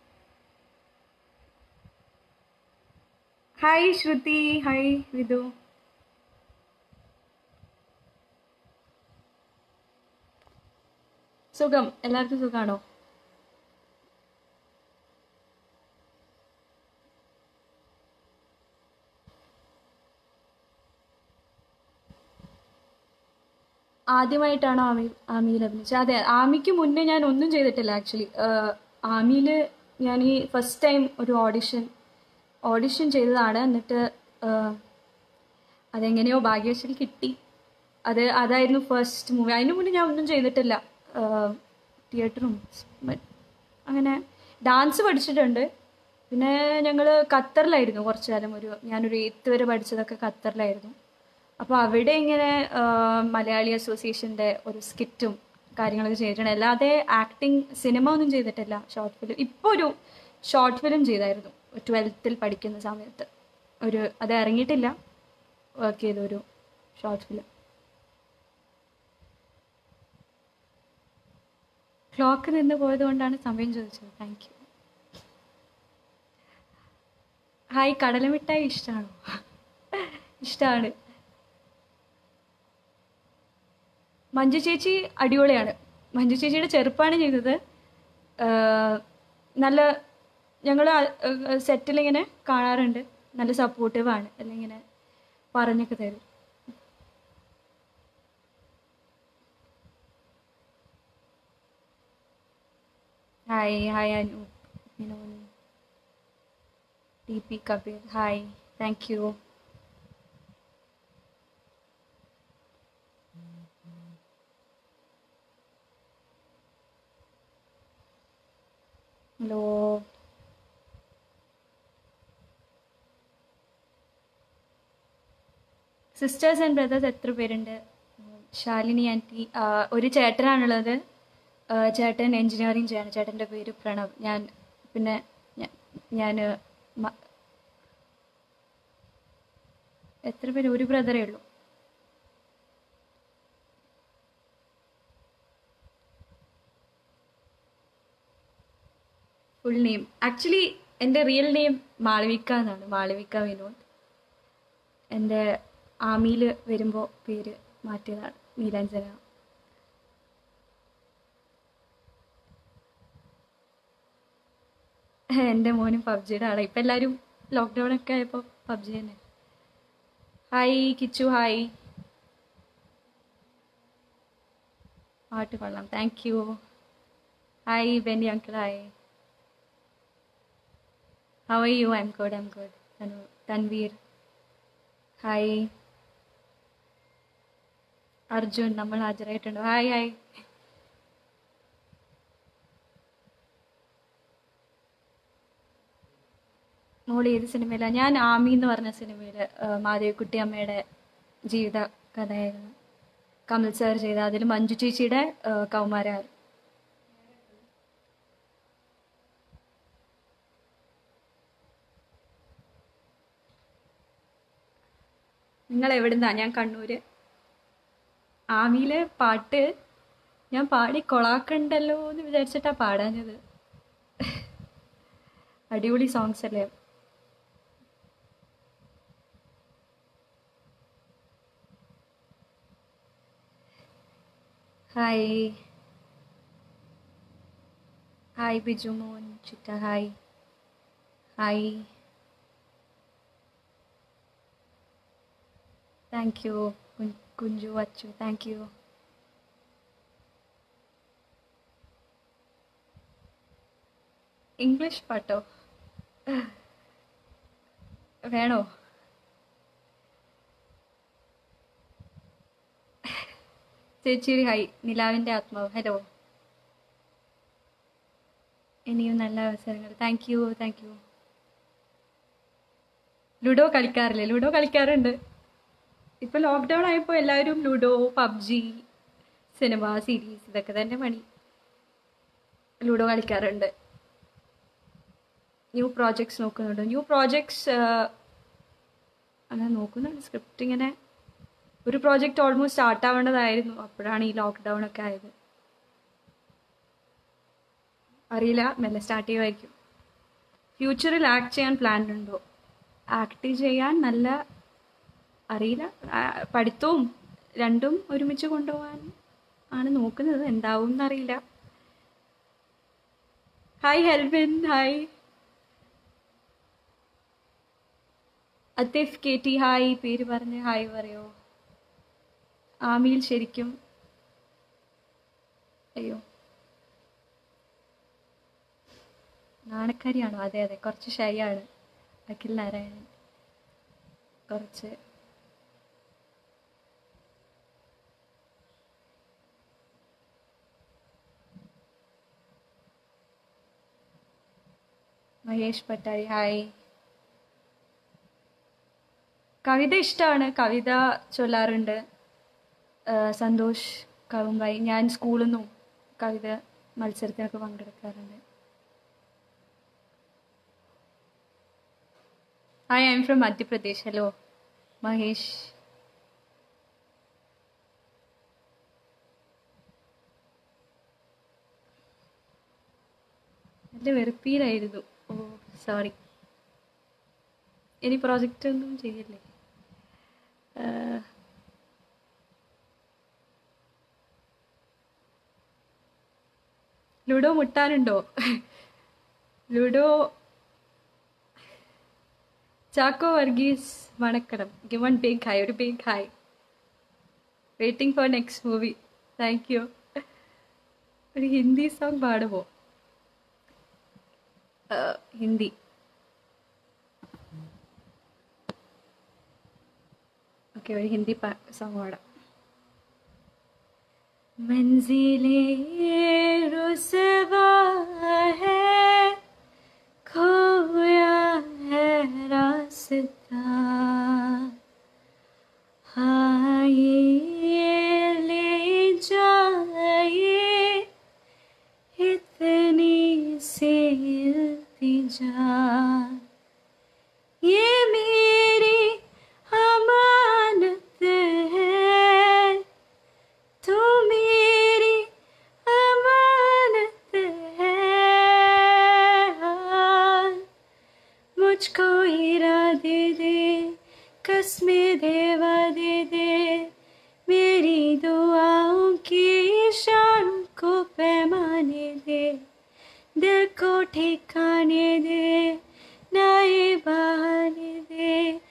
ഹായ് ശ്രുതി ഹായ് വിധു സുഖം എല്ലാവർക്കും സുഖമാണോ ആദ്യമായിട്ടാണോ ആമി ആമിയിൽ അഭിനയിച്ചത് അതെ ആമിക്ക് മുന്നേ ഞാൻ ഒന്നും ചെയ്തിട്ടില്ല ആക്ച്വലി ആമിയിൽ ഞാൻ ഈ ഫസ്റ്റ് ടൈം ഒരു ഓഡിഷൻ ഓഡിഷൻ ചെയ്തതാണ് എന്നിട്ട് ആഹ്, അതെങ്ങനെയോ ഭാഗ്യവശാൽ കിട്ടി അത് അതായിരുന്നു ഫസ്റ്റ് മൂവി അതിന് മുന്നേ ഞാൻ ഒന്നും ചെയ്തിട്ടില്ല തിയേറ്ററും അങ്ങനെ ഡാൻസ് പഠിച്ചിട്ടുണ്ട് പിന്നെ ഞങ്ങൾ ഖത്തറിലായിരുന്നു കുറച്ചു കാലം ഒരു ഞാനൊരു എയ്ത്ത് വരെ പഠിച്ചതൊക്കെ ഖത്തറിലായിരുന്നു അപ്പോൾ അവിടെ ഇങ്ങനെ ആ, മലയാളി അസോസിയേഷൻ്റെ ഒരു സ്കിറ്റും കാര്യങ്ങളൊക്കെ ചെയ്തിട്ടുണ്ട് അല്ലാതെ ആക്ടിങ് സിനിമ ഒന്നും ചെയ്തിട്ടില്ല ഷോർട്ട് ഫിലിം ഇപ്പോൾ ഒരു ഷോർട്ട് ഫിലിം ചെയ്തായിരുന്നു ട്വൽത്തിൽ പഠിക്കുന്ന സമയത്ത് ഒരു അത് ഇറങ്ങിയിട്ടില്ല വർക്ക് ചെയ്ത ഒരു ഷോർട്ട് ഫിലിം ക്ലോക്ക് നിന്ന് പോയത് കൊണ്ടാണ് സമയം ചോദിച്ചത് താങ്ക് യു ഹായ് കടലമിഠായി ഇഷ്ടമാണോ ഇഷ്ടമാണ് മഞ്ജു ചേച്ചി അടിപൊളിയാണ് മഞ്ജു ചേച്ചിയുടെ ചെറുപ്പമാണ് ചെയ്തത് ആഹ് നല്ല ഞങ്ങൾ സെറ്റിൽ ഇങ്ങനെ കാണാറുണ്ട് നല്ല സപ്പോർട്ടീവാണ് അല്ലെങ്കിൽ ഇങ്ങനെ പറഞ്ഞൊക്കെ തരും hi hi Anu Vinod T P Kabeer hi thank you hello sisters and brothers എത്ര പേരുണ്ട് ഉം, ശാലിനി ആൻറ്റി ആ, ഒരു ചേട്ടനാണുള്ളത് ആ, ചേട്ടൻ എൻജിനീയറിങ് ചെയ്യാണ് ചേട്ടൻ്റെ പേര് പ്രണവ് ഞാൻ പിന്നെ ഞാൻ എത്ര പേര് ഒരു ബ്രദറേ ഉള്ളൂ ഫുൾ നെയിം ആക്ച്വലി എൻ്റെ റിയൽ നെയിം മാളവിക എന്നാണ് മാളവിക വിനോദ് എൻ്റെ ആമിയിൽ വരുമ്പോൾ പേര് മാറ്റിയതാണ് നീലാഞ്ജന എൻ്റെ മോനും പബ്ജിയുടെ ആളാണ് ഇപ്പം എല്ലാവരും ലോക്ക്ഡൗൺ ഒക്കെ ആയപ്പോൾ പബ്ജി തന്നെ ഹായ് കിച്ചു ഹായ് പാട്ട് കൊള്ളാം thank you hi Benny uncle hi how are you I am good I am good Tanveer hi Arjun നമ്മൾ ഹാജരായിട്ടുണ്ട് ഹായ് ഹായ് മോൾ ഏത് സിനിമയിലാണ് ഞാൻ ആമി എന്ന് പറഞ്ഞ സിനിമയിൽ മാധവിക്കുട്ടി അമ്മയുടെ ജീവിത കഥയായിരുന്നു കമൽ സാർ ചെയ്ത അതിൽ മഞ്ജു ചേച്ചിയുടെ കൗമാര നിങ്ങൾ എവിടുന്നാ ഞാൻ കണ്ണൂര് ആമിയിലെ പാട്ട് ഞാൻ പാടി കൊളാക്കണ്ടല്ലോ എന്ന് വിചാരിച്ചിട്ടാ പാടാഞ്ഞത് അടിപൊളി സോങ്സ് അല്ലേ ഹായ് ഹായ് ബിജു മോൻ ചിറ്റ hi hi thank you Kunju Achu thank you English പാട്ടോ വേണോ ചേച്ചിരി ഹൈ നിലാവിൻ്റെ ആത്മാവ് ഹലോ ഇനിയും നല്ല അവസരങ്ങൾ thank you thank you ludo കളിക്കാറില്ലേ ലുഡോ കളിക്കാറുണ്ട് ഇപ്പൊ ലോക്ക്ഡൗൺ ആയപ്പോൾ എല്ലാവരും ലുഡോ പബ്ജി സിനിമ സീരീസ് ഇതൊക്കെ തന്നെ പണി ലുഡോ കളിക്കാറുണ്ട് ന്യൂ പ്രോജക്ട്സ് നോക്കുന്നുണ്ട് ന്യൂ പ്രോജക്ട്സ് അങ്ങനെ നോക്കുന്നുണ്ട് സ്ക്രിപ്റ്റ് ഇങ്ങനെ ഒരു പ്രോജക്റ്റ് ഓൾമോസ്റ്റ് സ്റ്റാർട്ട് ആവേണ്ടതായിരുന്നു അപ്പോഴാണ് ഈ ലോക്ക്ഡൗൺ ഒക്കെ ആയത് അറിയില്ല മെല്ലെ സ്റ്റാർട്ട് ചെയ്യുമായിരിക്കും ഫ്യൂച്ചറിൽ ആക്ട് ചെയ്യാൻ പ്ലാൻ ഉണ്ടോ ആക്ട് ചെയ്യാൻ നല്ല അറിയില്ല ആ, പഠിത്തവും രണ്ടും ഒരുമിച്ച് കൊണ്ടുപോകാൻ ആണ് നോക്കുന്നത് എന്താവും എന്നറിയില്ല hi Helvin hi Athif K T hi പേര് പറഞ്ഞ് ഹായ് പറയോ ആമിയിൽ ശരിക്കും അയ്യോ നാണക്കാരിയാണോ അതെ അതെ കുറച്ച് ഷൈയാണ് അഖിൽ നാരായണൻ കുറച്ച് മഹേഷ് പട്ടാരി ഹായ് കവിത ഇഷ്ടമാണ് കവിത ചൊല്ലാറുണ്ട് ആ, സന്തോഷ് കവുമ്പായി ഞാൻ സ്കൂളിൽ നിന്നും കവിത മത്സരത്തിനൊക്കെ പങ്കെടുക്കാറുണ്ട് hi I am from Madhya Pradesh hello Mahesh നല്ല വെറുപ്പീരായിരുന്നു ഓ സോറി ഇനി പ്രോജക്റ്റ് ഒന്നും ചെയ്യല്ലേ ആ, ലുഡോ മുട്ടാനുണ്ടോ ലുഡോ ചാക്കോ വർഗീസ് വണക്കണം ഗിവ് വൺ ബിഗ് ഹായ് ഒരു big hi waiting for next movie thank you ഒരു ഹിന്ദി സോങ് പാടുമോ ആ, ഹിന്ദി ഓക്കെ ഒരു ഹിന്ദി സോങ് പാടാം मंजिले रुसवा है खोया है रास्ता हाँ ये ले जाए इतनी सी इल्तिजा ये मेरी अमानत है तू मेरी अमानत है मुझको हीरा दे दे कसमें देवा दे दे मेरी दुआओं की शान को पैमाने दे दिल को ठिकाने दे नए बहाने दे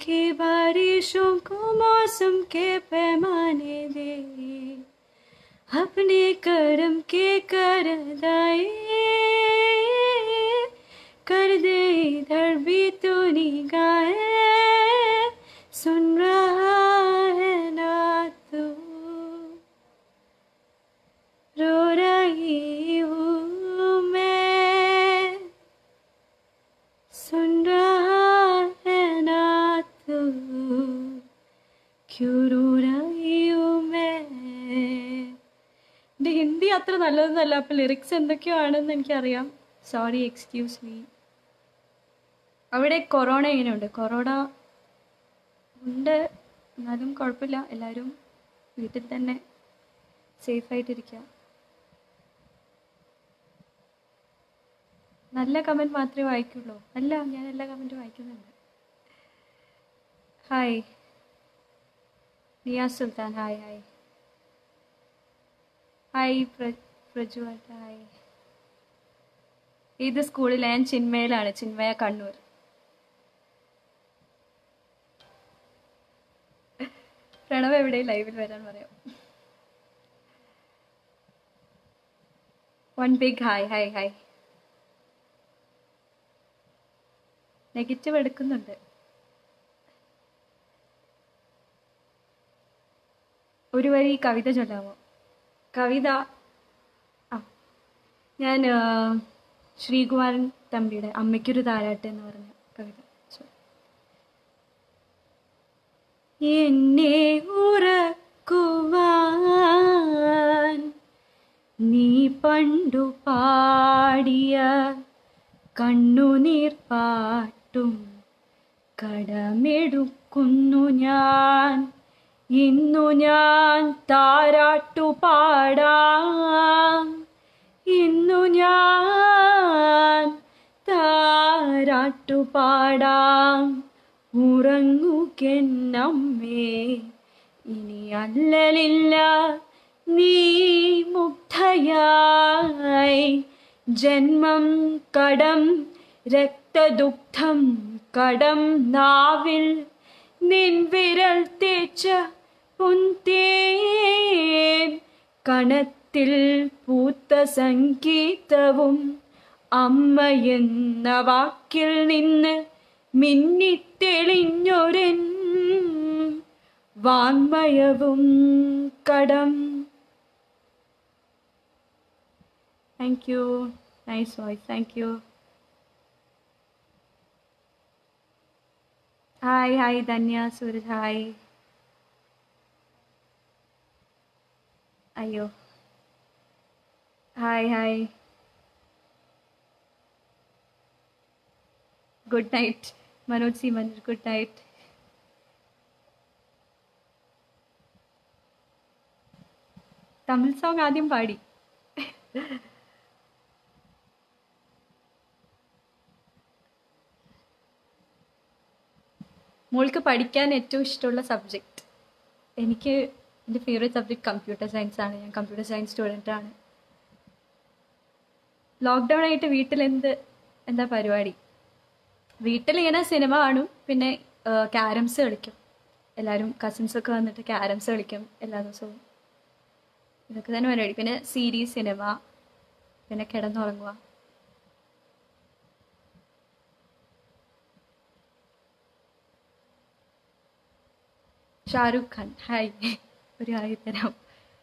की बारिशों को मौसम के पैमाने दे अपने करम के कर दाए कर दे इधर भी तो निगाहें सुन रहा है ना तू रो रही हूँ मैं सुन रहा है ना तू क्यों रो रही हूँ मैं എൻ്റെ ഹിന്ദി അത്ര നല്ലതൊന്നല്ല അപ്പം ലിറിക്സ് എന്തൊക്കെയോ ആണെന്ന് എനിക്കറിയാം സോറി എക്സ്ക്യൂസ് മീ അവിടെ കൊറോണ എങ്ങനെയുണ്ട് കൊറോണ ഉണ്ട് എന്നാലും കുഴപ്പമില്ല എല്ലാവരും വീട്ടിൽ തന്നെ സേഫായിട്ടിരിക്കുക നല്ല കമൻറ്റ് മാത്രമേ വായിക്കുള്ളൂ അല്ല ഞാൻ എല്ലാ കമൻറ്റും വായിക്കുന്നുണ്ട് hi Niyas Sultan hi hi hi പ്ര പ്രജു ഏട്ടാ, ഹായ് ഏത് സ്കൂളിൽ ഞാൻ ചിന്മയിലാണ് ചിന്മയ കണ്ണൂർ പ്രണവ് എവിടെ ലൈവിൽ വരാൻ പറയാം one big hi hi hi negative എടുക്കുന്നുണ്ട് ഒരു വരി കവിത ചൊല്ലാമോ കവിത ആ ഞാൻ ആ, ശ്രീകുമാരൻ തമ്പിയുടെ അമ്മയ്ക്കൊരു താരാട്ട് എന്ന് പറഞ്ഞ കവിത ചൊല്ലാം. എന്നെ ഉറക്കുവാൻ നീ പണ്ടു പാടിയ കണ്ണുനീർ പാട്ടും കടമെടുക്കുന്നു ഞാൻ ഇന്നു ഞാൻ താരാട്ടു പാടാം ഇന്നു ഞാൻ താരാട്ടു പാടാം ഉറങ്ങുകെന്നമ്മേ ഇനി അല്ലലില്ല നീ മുഗ്ധയായി ജന്മം കടം രക്തദുഗ്ധം കടം നാവിൽ നിൻ വിരൽ തേച്ച പുന്തേൻ കണത്തിൽ പൂത്ത സംഗീതവും അമ്മ എന്ന വാക്കിൽ നിന്ന് മിന്നിത്തെളിഞ്ഞൊരൻ വാങ്മയവും കടം thank you nice voice thank you hi hi Dhanya Sooraj hi അയ്യോ hi hi good night Manoj C Manoj good night Tamil song ആദ്യം പാടി മോൾക്ക് പഠിക്കാൻ ഏറ്റവും ഇഷ്ടമുള്ള സബ്ജക്റ്റ് എനിക്ക് എൻ്റെ ഫേവറേറ്റ് സബ്ജക്റ്റ് കമ്പ്യൂട്ടർ സയൻസ് ആണ് ഞാൻ കമ്പ്യൂട്ടർ സയൻസ് സ്റ്റുഡൻ്റ് ആണ് ലോക്ക്ഡൗൺ ആയിട്ട് വീട്ടിൽ എന്ത് എന്താ പരിപാടി വീട്ടിൽ ഇങ്ങനെ സിനിമ കാണും പിന്നെ ക്യാരംസ് കളിക്കും എല്ലാവരും കസിൻസ് ഒക്കെ വന്നിട്ട് ക്യാരംസ് കളിക്കും എല്ലാ ദിവസവും ഇതൊക്കെ തന്നെ പരിപാടി പിന്നെ സീരീസ് സിനിമ പിന്നെ കിടന്നുറങ്ങുക ഷാരൂഖ് ഖാൻ ഹായ് ഒരു ഹായ് തരാം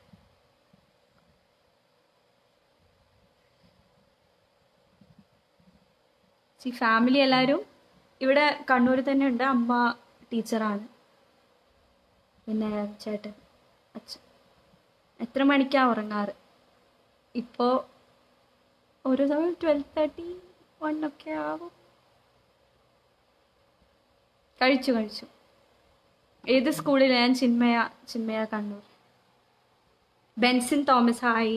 സി ഫാമിലി എല്ലാവരും ഇവിടെ കണ്ണൂർ തന്നെ ഉണ്ട് അമ്മ ടീച്ചറാണ് പിന്നെ ചേട്ടൻ അച്ഛൻ എത്ര മണിക്കാ ഉറങ്ങാറ് ഇപ്പോൾ ഒരു സമയം ട്വൽവ് തേർട്ടി വൺ ഒക്കെ ആവും കഴിച്ചു കഴിച്ചു ഏത് സ്കൂളിൽ ഞാൻ ചിന്മയ ചിന്മയ കണ്ണൂർ ബെൻസിൻ തോമസ് ഹായ്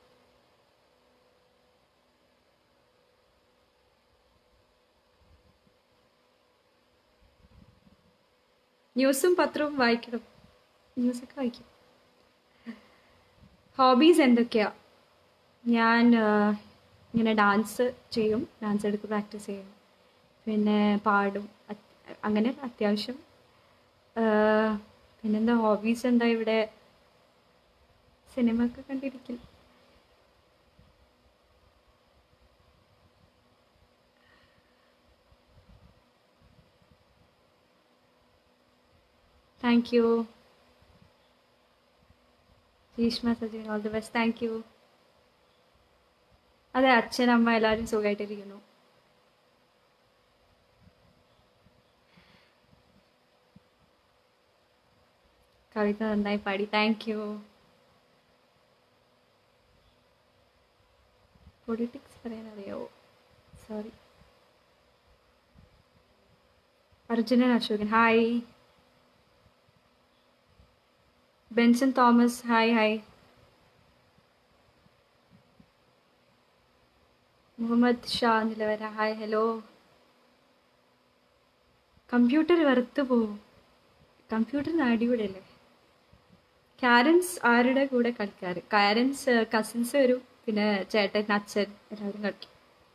ന്യൂസും പത്രവും വായിക്കണം ന്യൂസൊക്കെ വായിക്കും ഹോബീസ് എന്തൊക്കെയാ ഞാൻ ആ, ഇങ്ങനെ ഡാൻസ് ചെയ്യും ഡാൻസ് എടുത്ത് പ്രാക്ടീസ് ചെയ്യും പിന്നെ പാടും അത്- അങ്ങനെ അത്യാവശ്യം ആഹ് പിന്നെന്താ ഹോബീസ് എന്താ ഇവിടെ സിനിമ ഒക്കെ കണ്ടിരിക്കും thank you Bhishma Sajin all the best thank you അതെ അച്ഛൻ അമ്മ എല്ലാവരും സുഖമായിട്ടിരിക്കുന്നു കവിത നന്നായി പാടി താങ്ക് യു പൊളിറ്റിക്സ് പറയാൻ അറിയാവോ sorry Arjunan Ashokan hi Benson Thomas hi hi Muhammad Sha നിലവര ഹായ് ഹലോ കമ്പ്യൂട്ടർ വെറുത്ത് പോവും കമ്പ്യൂട്ടറിന് അടിപൊളിയല്ലേ കാരൻസ് ആരുടെ കൂടെ കളിക്കാറ് കാരൻസ് കസിൻസ് വരും പിന്നെ ചേട്ടൻ അച്ഛൻ എല്ലാവരും കളിക്കും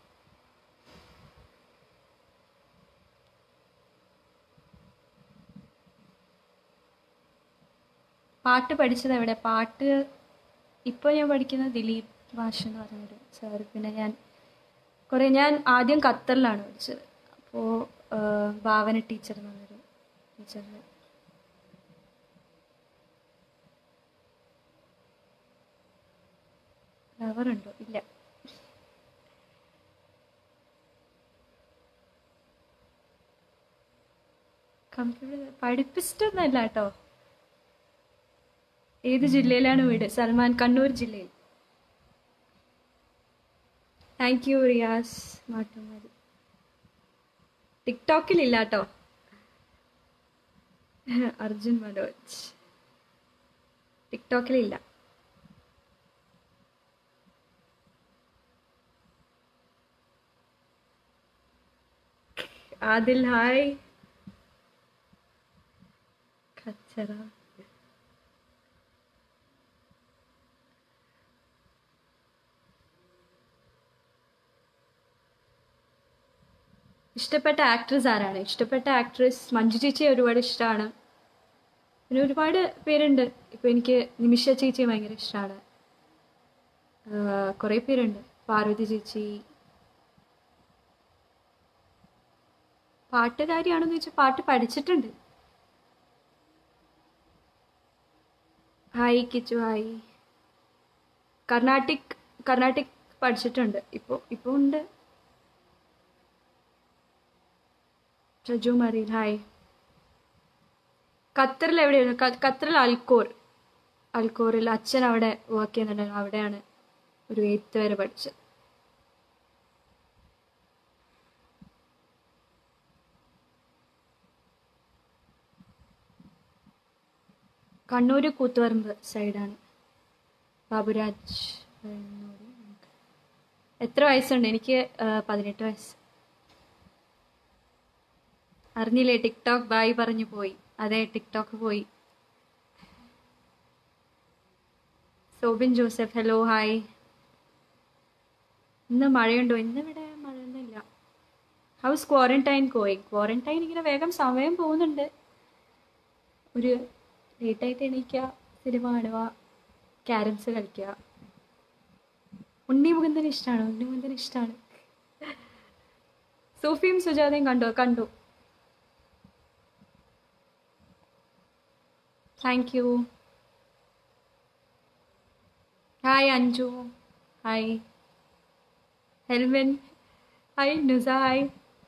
പാട്ട് പഠിച്ചത് എവിടെ പാട്ട് ഇപ്പോൾ ഞാൻ പഠിക്കുന്നത് ദിലീപ് മാഷ് എന്ന് പറഞ്ഞൊരു സാർ പിന്നെ ഞാൻ കുറേ ഞാൻ ആദ്യം ഖത്തറിലാണ് പഠിച്ചത് അപ്പോൾ ഭാവന ടീച്ചർ എന്ന് പറഞ്ഞൊരു ടീച്ചറിൻ്റെ ഫ്ലവറുണ്ടോ ഇല്ല കമ്പ്യൂട്ടർ പഠിപ്പിച്ചിട്ടൊന്നല്ല കേട്ടോ ഏത് ജില്ലയിലാണ് വീട് സൽമാൻ കണ്ണൂർ ജില്ലയിൽ താങ്ക് യു റിയാസ് മാട്ടുമതി ടിക്ടോക്കിലില്ല കേട്ടോ അർജുൻ മനോജ് ടിക്ടോക്കിലില്ല ആദിൽ ഹായ് കച്ചറ ഇഷ്ടപ്പെട്ട ആക്ട്രസ് ആരാണ് ഇഷ്ടപ്പെട്ട ആക്ട്രസ് മഞ്ജു ചേച്ചിയെ ഒരുപാട് ഇഷ്ടമാണ് പിന്നെ ഒരുപാട് പേരുണ്ട് ഇപ്പോൾ എനിക്ക് നിമിഷ ചേച്ചിയെ ഭയങ്കര ഇഷ്ടമാണ് കുറേ പേരുണ്ട് പാർവതി ചേച്ചി പാട്ടുകാരിയാണെന്ന് വെച്ചാൽ പാട്ട് പഠിച്ചിട്ടുണ്ട് ഹായ് കിച്ചു ഹായ് കർണാട്ടിക് കർണാട്ടിക് പഠിച്ചിട്ടുണ്ട് ഇപ്പോൾ ഇപ്പോൾ ഉണ്ട് റജു മറിയിൽ ഹായ് ഖത്തറിൽ എവിടെയാണ് ഖ- ഖത്തറിൽ അൽക്കോർ അൽക്കോറിൽ അച്ഛൻ അവിടെ വർക്ക് ചെയ്യുന്നുണ്ടായിരുന്നു അവിടെയാണ് ഒരു എയ്ത്ത് വരെ പഠിച്ചത് കണ്ണൂർ കൂത്തുപറമ്പ് സൈഡാണ് ബാബുരാജ് കണ്ണൂര്. എത്ര വയസ്സുണ്ട് എനിക്ക് ആ, പതിനെട്ട് വയസ്സ് അറിഞ്ഞില്ലേ ടിക്ടോക്ക് ബായ് പറഞ്ഞു പോയി അതെ ടിക്ടോക്ക് പോയി സോബിൻ ജോസഫ് ഹലോ ഹായ് ഇന്ന് മഴയുണ്ടോ ഇന്ന് ഇവിടെ മഴയൊന്നുമില്ല ഹൗസ് ക്വാറന്റൈൻ ഗോയിങ് ക്വാറന്റൈൻ ഇങ്ങനെ വേഗം സമയം പോകുന്നുണ്ട് ഒരു ലേറ്റായിട്ട് എണീക്കുക സിനിമ കാണുക ക്യാരംസ് കളിക്കുക ഉണ്ണി മുകുന്ദന് ഇഷ്ടമാണ് ഉണ്ണി മുകുന്ദന് ഇഷ്ടമാണ് സൂഫിയും സുജാതയും കണ്ടോ കണ്ടു thank you hi Anju hi Helvin hi Nusa hi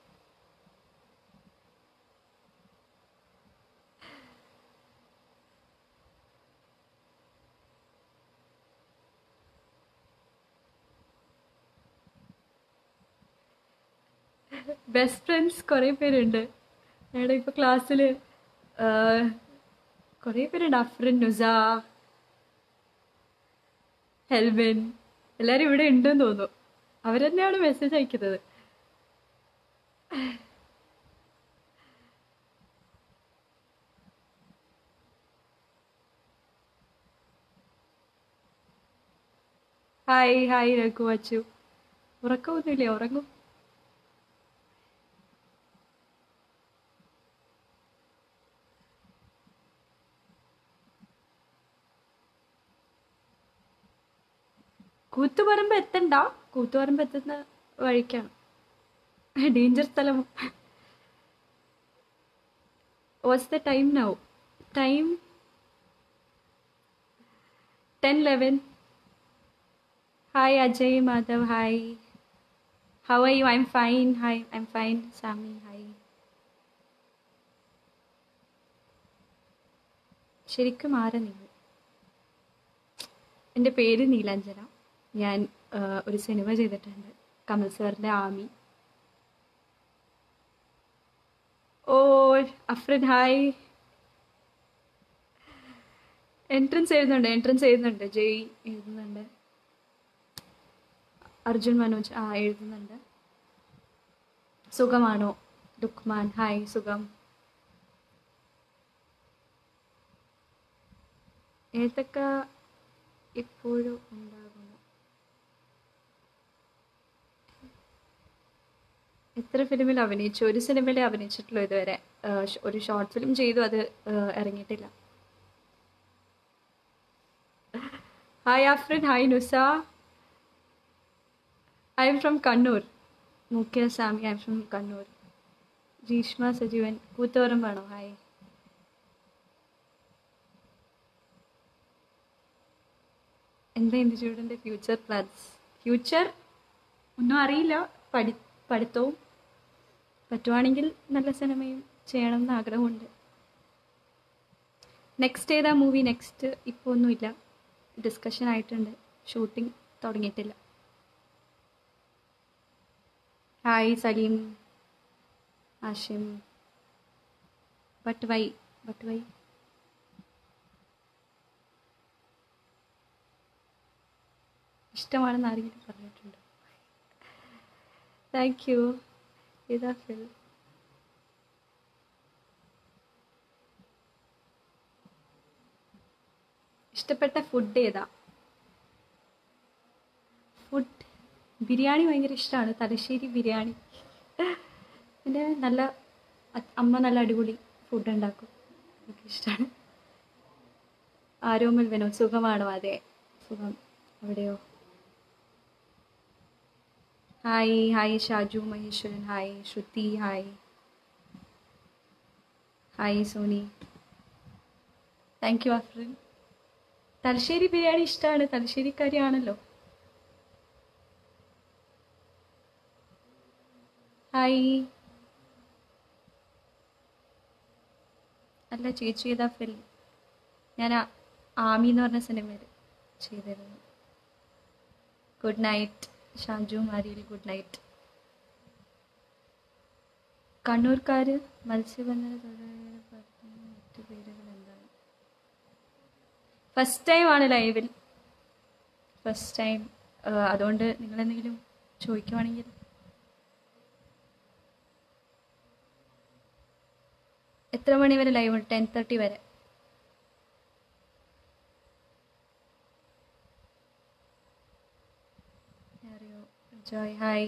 best friends കുറേ പേരുണ്ട് ഞങ്ങളുടെ ഇപ്പോൾ ക്ലാസ്സിൽ കുറേ പേരുണ്ട് അഫ്രിൻ നുസ ഹെൽവിൻ എല്ലാവരും ഇവിടെ ഉണ്ടെന്ന് തോന്നുന്നു അവർ തന്നെയാണ് മെസ്സേജ് അയക്കുന്നത് ഹായ് ഹായ് രഘു അച്ചു ഉറക്കമൊന്നുമില്ലേ ഉറങ്ങും കൂത്തുപറമ്പ് എത്തണ്ട കൂത്തുപറമ്പ് എത്തുന്ന വഴിക്കാണ് ഡേഞ്ചർ സ്ഥലം what's the time now time ten eleven hi Ajay Madhav hi how are you I M fine hi I M fine Sami hi ശരിക്കും ആരാ നിങ്ങൾ എൻ്റെ പേര് നീലാഞ്ജന ഞാൻ ആ, ഒരു സിനിമ ചെയ്തിട്ടുണ്ട് കമൽ സാറിൻ്റെ Aami oh Afran hi entrance എഴുതുന്നുണ്ട് എൻട്രൻസ് എഴുതുന്നുണ്ട് ജയ് എഴുതുന്നുണ്ട് അർജുൻ മനോജ് ആ എഴുതുന്നുണ്ട് സുഖമാണോ ലുക്മാൻ ഹായ് സുഖം ഏതൊക്ക ഇപ്പോഴും ഉണ്ടാകുന്നു എത്ര ഫിലിമിൽ അഭിനയിച്ചു ഒരു സിനിമയിലേ അഭിനയിച്ചിട്ടുള്ളൂ ഇതുവരെ ആ, ഷ്- ഒരു ഷോർട്ട് ഫിലിം ചെയ്തു അത് ആ, ഇറങ്ങിയിട്ടില്ല hi Afrin hi Nusa I am from Kannur മുഖ്യ Sami I am from Kannur Jeeshma Sajeevan കൂത്തോരം വേണോ ഹായ് എന്താ ഇന്ദുചൂടൻ്റെ ഫ്യൂച്ചർ പ്ലാൻസ് ഫ്യൂച്ചർ ഒന്നും അറിയില്ല പഠി പഠിത്തവും പറ്റുവാണെങ്കിൽ നല്ല സിനിമയും ചെയ്യണം എന്ന് ആഗ്രഹമുണ്ട് നെക്സ്റ്റ് ഏതാ മൂവി നെക്സ്റ്റ് ഇപ്പോൾ ഒന്നുമില്ല ഡിസ്കഷൻ ആയിട്ടുണ്ട് ഷൂട്ടിംഗ് തുടങ്ങിയിട്ടില്ല hi Saleem Ashim but why but why ഇഷ്ടമാണെന്ന് ആരെങ്കിലും പറഞ്ഞിട്ടുണ്ട് താങ്ക് യു ഇതാ ഫിൽ ഇഷ്ടപ്പെട്ട ഫുഡ് ഏതാ ഫുഡ് ബിരിയാണി ഭയങ്കര ഇഷ്ടമാണ് തലശ്ശേരി ബിരിയാണി പിന്നെ നല്ല അ- അമ്മ നല്ല അടിപൊളി ഫുഡ് ഉണ്ടാക്കും എനിക്ക് ഇഷ്ടമാണ് ആരോമൽ വിനോദ് സുഖമാണോ അതെ സുഖം അവിടെയോ hi hi Shaju Maheshwaran hi Shruti hi hi Soni thank you Afrin Thalassery biryani ഇഷ്ടമാണ് തലശ്ശേരിക്കാരിയാണല്ലോ ഹായ് അല്ല ചേച്ചി ഏതാ ഫിലിം ഞാൻ ആ- ആമി എന്ന് പറഞ്ഞ സിനിമയിൽ ചെയ്തിരുന്നു ഗുഡ് നൈറ്റ് ഷാജു മാരിയിൽ ഗുഡ് നൈറ്റ് കണ്ണൂർക്കാർ മത്സ്യബന്ധന തൊഴിലാളികളെ പറ്റുന്ന മറ്റു പേരുകൾ എന്താണ് ഫസ്റ്റ് ടൈം ആണ് ലൈവിൽ ഫസ്റ്റ് ടൈം അതുകൊണ്ട് നിങ്ങൾ എന്തെങ്കിലും ചോദിക്കുവാണെങ്കിൽ എത്ര മണി വരെ ലൈവ് ഉണ്ട് ടെൻ തേർട്ടി വരെ അറിയോ Joy hi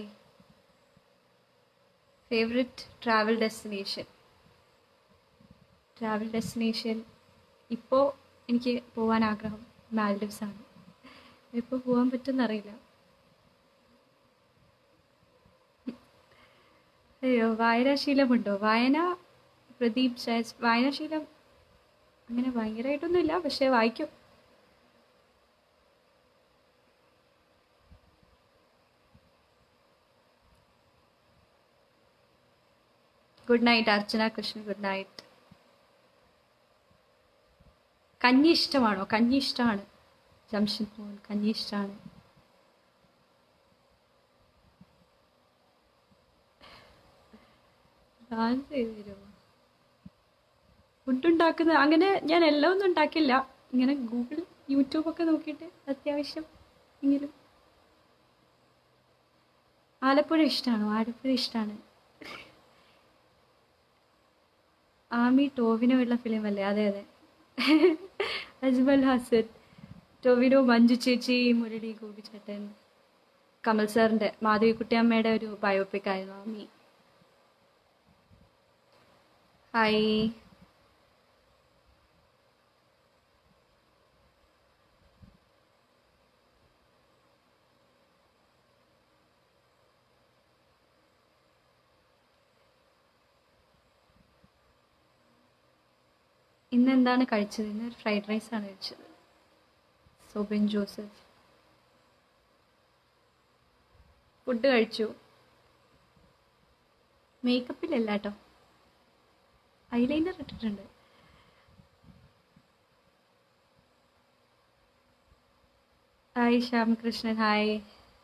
favourite travel destination travel destination ഇപ്പോൾ എനിക്ക് പോകാൻ ആഗ്രഹം മാൽഡീവ്സ് ആണ് ഇപ്പോൾ പോകാൻ പറ്റുമെന്നറിയില്ല അയ്യോ വായനാശീലമുണ്ടോ വായന പ്രദീപ് ജയസ് വായനാശീലം അങ്ങനെ ഭയങ്കരമായിട്ടൊന്നുമില്ല പക്ഷേ വായിക്കും good night Archana Krishnan good night കഞ്ഞി ഇഷ്ടമാണോ കഞ്ഞി ഇഷ്ടമാണ് ജംഷഡ് മോൻ കഞ്ഞി ഇഷ്ടമാണ് ഡാൻസ് ചെയ്ത് തരുമോ ഫുഡ് ഉണ്ടാക്കുന്ന അങ്ങനെ ഞാൻ എല്ലാം ഒന്നും ഉണ്ടാക്കില്ല ഇങ്ങനെ ഗൂഗിൾ യൂട്യൂബ് ഒക്കെ നോക്കിയിട്ട് അത്യാവശ്യം എങ്കിലും ആലപ്പുഴ ഇഷ്ടമാണോ ആലപ്പുഴ ഇഷ്ടമാണ് ആമി ടോവിനോ ഉള്ള ഫിലിം അല്ലേ അതെ അതെ അജ്മൽ ഹസൻ ടോവിനോ മഞ്ജു ചേച്ചി മുരളി ഗോപിച്ചേട്ടൻ കമൽ സാറിൻ്റെ മാധവിക്കുട്ടിയമ്മയുടെ ഒരു ബയോപിക് ആയിരുന്നു ആമി ഹായ് ഇന്ന് എന്താണ് കഴിച്ചത് ഇന്ന് ഒരു ഫ്രൈഡ് റൈസ് ആണ് കഴിച്ചത് സോബിൻ ജോസഫ് ഫുഡ് കഴിച്ചു മേക്കപ്പിലല്ല കേട്ടോ ഐലൈനർ ഇട്ടിട്ടുണ്ട് hi Shyam Krishnan hi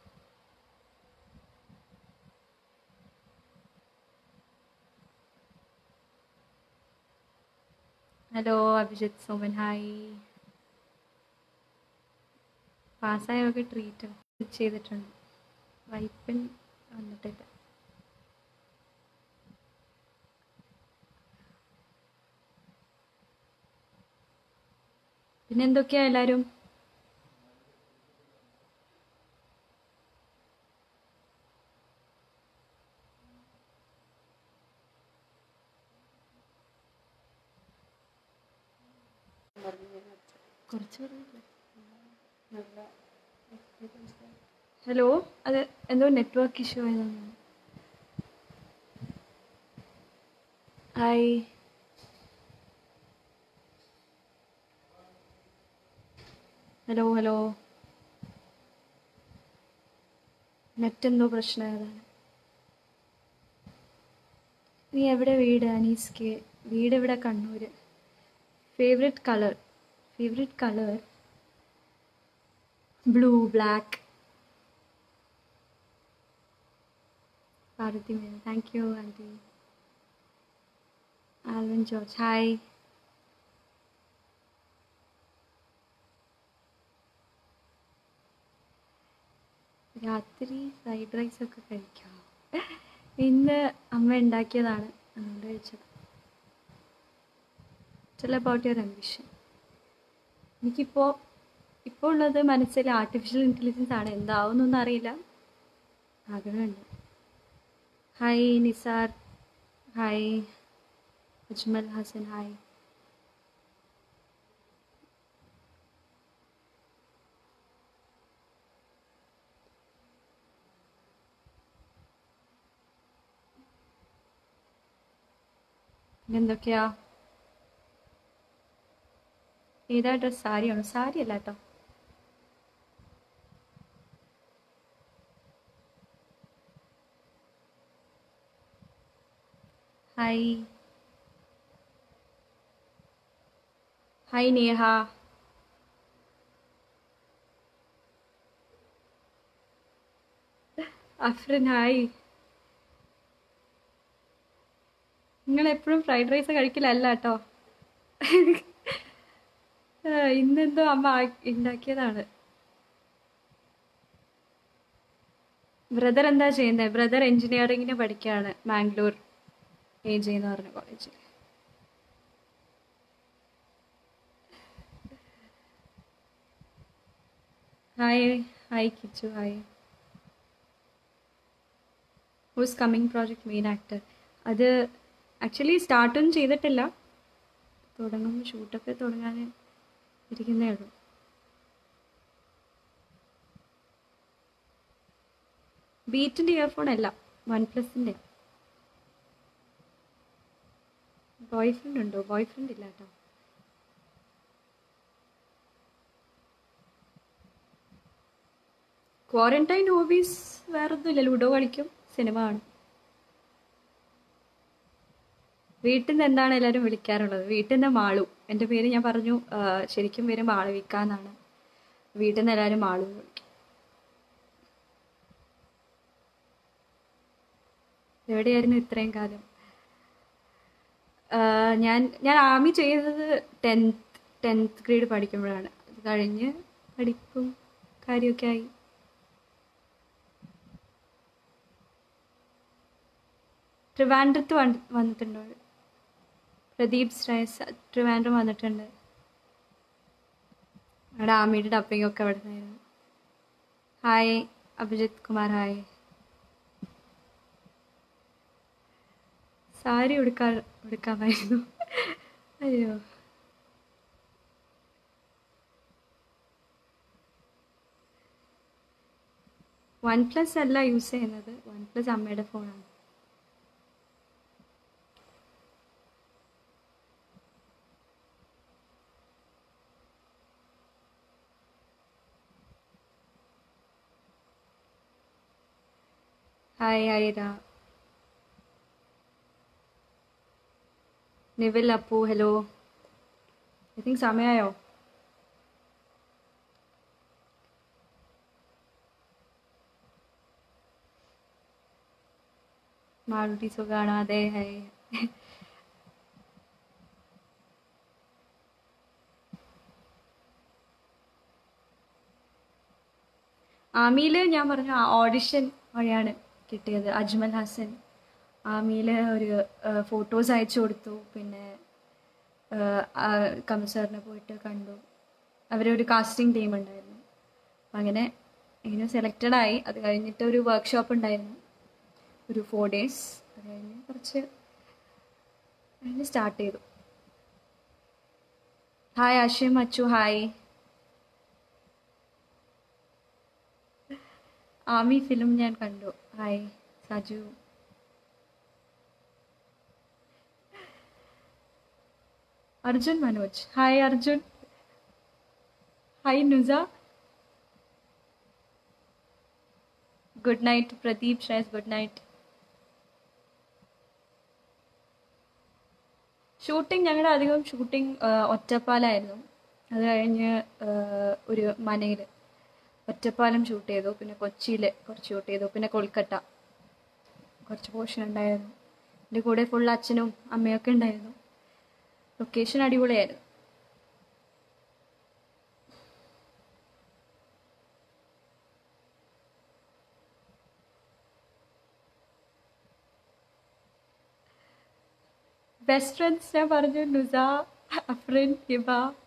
hello Abhijith Soman hi പാസ്സായൊക്കെ ട്രീറ്റ് ചെയ്തിട്ടുണ്ട് വൈപ്പിൻ വന്നിട്ടില്ല പിന്നെ എന്തൊക്കെയാ എല്ലാരും കുറച്ച് ഹലോ അത് എന്തോ നെറ്റ്വർക്ക് ഇഷ്യൂ ആയതാണ് ഹായ് ഹലോ ഹലോ നെറ്റ് എന്തോ പ്രശ്നമായതാണ് നീ എവിടെ വീട് അനീസ് കെ വീട് ഇവിടെ Kannur favourite colour favourite colour blue black Parvathy Mena thank you aunty Alvin George hi രാത്രി ഫ്രൈഡ് റൈസ് ഒക്കെ കഴിക്കാം ഇന്ന് അമ്മ ഉണ്ടാക്കിയതാണ് അതുകൊണ്ട് കഴിച്ചത് ടെൽ അബൌട്ട് യുവർ അംബിഷൻ എനിക്കിപ്പോൾ ഇപ്പോൾ ഉള്ളത് മനസ്സിൽ ആർട്ടിഫിഷ്യൽ ഇൻ്റലിജൻസ് ആണ് എന്താവുന്നൊന്നും അറിയില്ല ആഗ്രഹമുണ്ട് hi Nisar hi Ajmal Hassan hi പിന്നെന്തൊക്കെയാ ഏതാ ഡ്രസ് സാരിയാണോ സാരി അല്ല കേട്ടോ hi hi Neha Afran hi നിങ്ങൾ എപ്പോഴും ഫ്രൈഡ് റൈസ് കഴിക്കലല്ല കേട്ടോ ഇന്നെന്തോ അമ്മ ആ- ഉണ്ടാക്കിയതാണ് ബ്രദർ എന്താ ചെയ്യുന്നത് ബ്രദർ എഞ്ചിനീയറിങ്ങിന് പഠിക്കുകയാണ് മാംഗ്ലൂർ എ ജെ എന്ന് പറഞ്ഞ കോളേജിൽ hi hi Kichu hi who's coming project main actor അത് ആക്ച്വലി സ്റ്റാർട്ടൊന്നും ചെയ്തിട്ടില്ല തുടങ്ങും ഷൂട്ടൊക്കെ തുടങ്ങാൻ ഇരിക്കുന്നേ ഉള്ളൂ ബീറ്റിൻ്റെ ഇയർഫോൺ അല്ല വൺ പ്ലസിൻ്റെ ബോയ് ഫ്രണ്ട് ഉണ്ടോ ബോയ് ഫ്രണ്ട് ഇല്ല കേട്ടോ ക്വാറന്റൈൻ ഹോബീസ് വേറൊന്നുമില്ല ലുഡോ കളിക്കും സിനിമ കാണും വീട്ടിൽ നിന്ന് എന്താണ് എല്ലാവരും വിളിക്കാറുള്ളത് വീട്ടിൽ നിന്ന് മാളു എൻ്റെ പേര് ഞാൻ പറഞ്ഞു ആ, ശരിക്കും പേര് മാളവിക എന്നാണ് വീട്ടിൽ നിന്ന് എല്ലാവരും മാളു എന്ന് വിളിക്കും എവിടെയായിരുന്നു ഇത്രയും കാലം ആ, ഞാൻ ഞാൻ ആമി ചെയ്തത് ടെൻത്ത് ടെൻത്ത് ഗ്രേഡ് പഠിക്കുമ്പോഴാണ് അത് കഴിഞ്ഞ് പഠിപ്പും കാര്യമൊക്കെ ആയി ട്രിവാൻഡ്രത്ത് വന്ന് വന്നിട്ടുണ്ടോ പ്രദീപ് ശ്രേയസ് ട്രിവാൻഡ്രം വന്നിട്ടുണ്ട് അവിടെ ആമിയുടെ ഡബിങ് ഒക്കെ അവിടെ നിന്നായിരുന്നു ഹായ് അഭിജിത് കുമാർ ഹായ് സാരി ഉടുക്കാൻ ഉടുക്കാമായിരുന്നു അയ്യോ വൺ പ്ലസ് അല്ല യൂസ് ചെയ്യുന്നത് വൺ പ്ലസ് അമ്മയുടെ ഫോണാണ് hi Aira Nivil Appu hello I think സമയമായോ മാളുട്ടി സുഖാണോ അതെ ഹായ് ആമിയിൽ ഞാൻ പറഞ്ഞു ഓഡിഷൻ വഴിയാണ് കിട്ടിയത് അജ്മൽ ഹസൻ ആമിയിൽ ഒരു ഫോട്ടോസ് അയച്ചു കൊടുത്തു പിന്നെ കമൽ സാറിനെ പോയിട്ട് കണ്ടു അവരൊരു കാസ്റ്റിംഗ് ടീം ഉണ്ടായിരുന്നു അപ്പം അങ്ങനെ ഇങ്ങനെ സെലക്റ്റഡ് ആയി അത് കഴിഞ്ഞിട്ട് ഒരു വർക്ക്ഷോപ്പ് ഉണ്ടായിരുന്നു ഒരു ഫോർ ഡേയ്സ് അത് കഴിഞ്ഞ് കുറച്ച് കഴിഞ്ഞ് സ്റ്റാർട്ട് ചെയ്തു hi Ashim Achu hi Aami film ഞാൻ കണ്ടു hi Saju Arjun Manoj hi Arjun hi Nusa good night Pradeep Shreyas good night shooting ഞങ്ങളുടെ അധികം ഷൂട്ടിംഗ് ഒറ്റപ്പാലായിരുന്നു അത് കഴിഞ്ഞ് ഒരു മനയിൽ ഒറ്റപ്പാലം ഷൂട്ട് ചെയ്തു പിന്നെ കൊച്ചിയിൽ കുറച്ച് ഷൂട്ട് ചെയ്തു പിന്നെ കൊൽക്കത്ത കുറച്ച് പോർഷൻ ഉണ്ടായിരുന്നു എൻ്റെ കൂടെ ഫുൾ അച്ഛനും അമ്മയൊക്കെ ഉണ്ടായിരുന്നു ലൊക്കേഷൻ അടിപൊളിയായിരുന്നു ബെസ്റ്റ് ഫ്രണ്ട്സ് ഞാൻ പറഞ്ഞു Nusa Afrin Hiba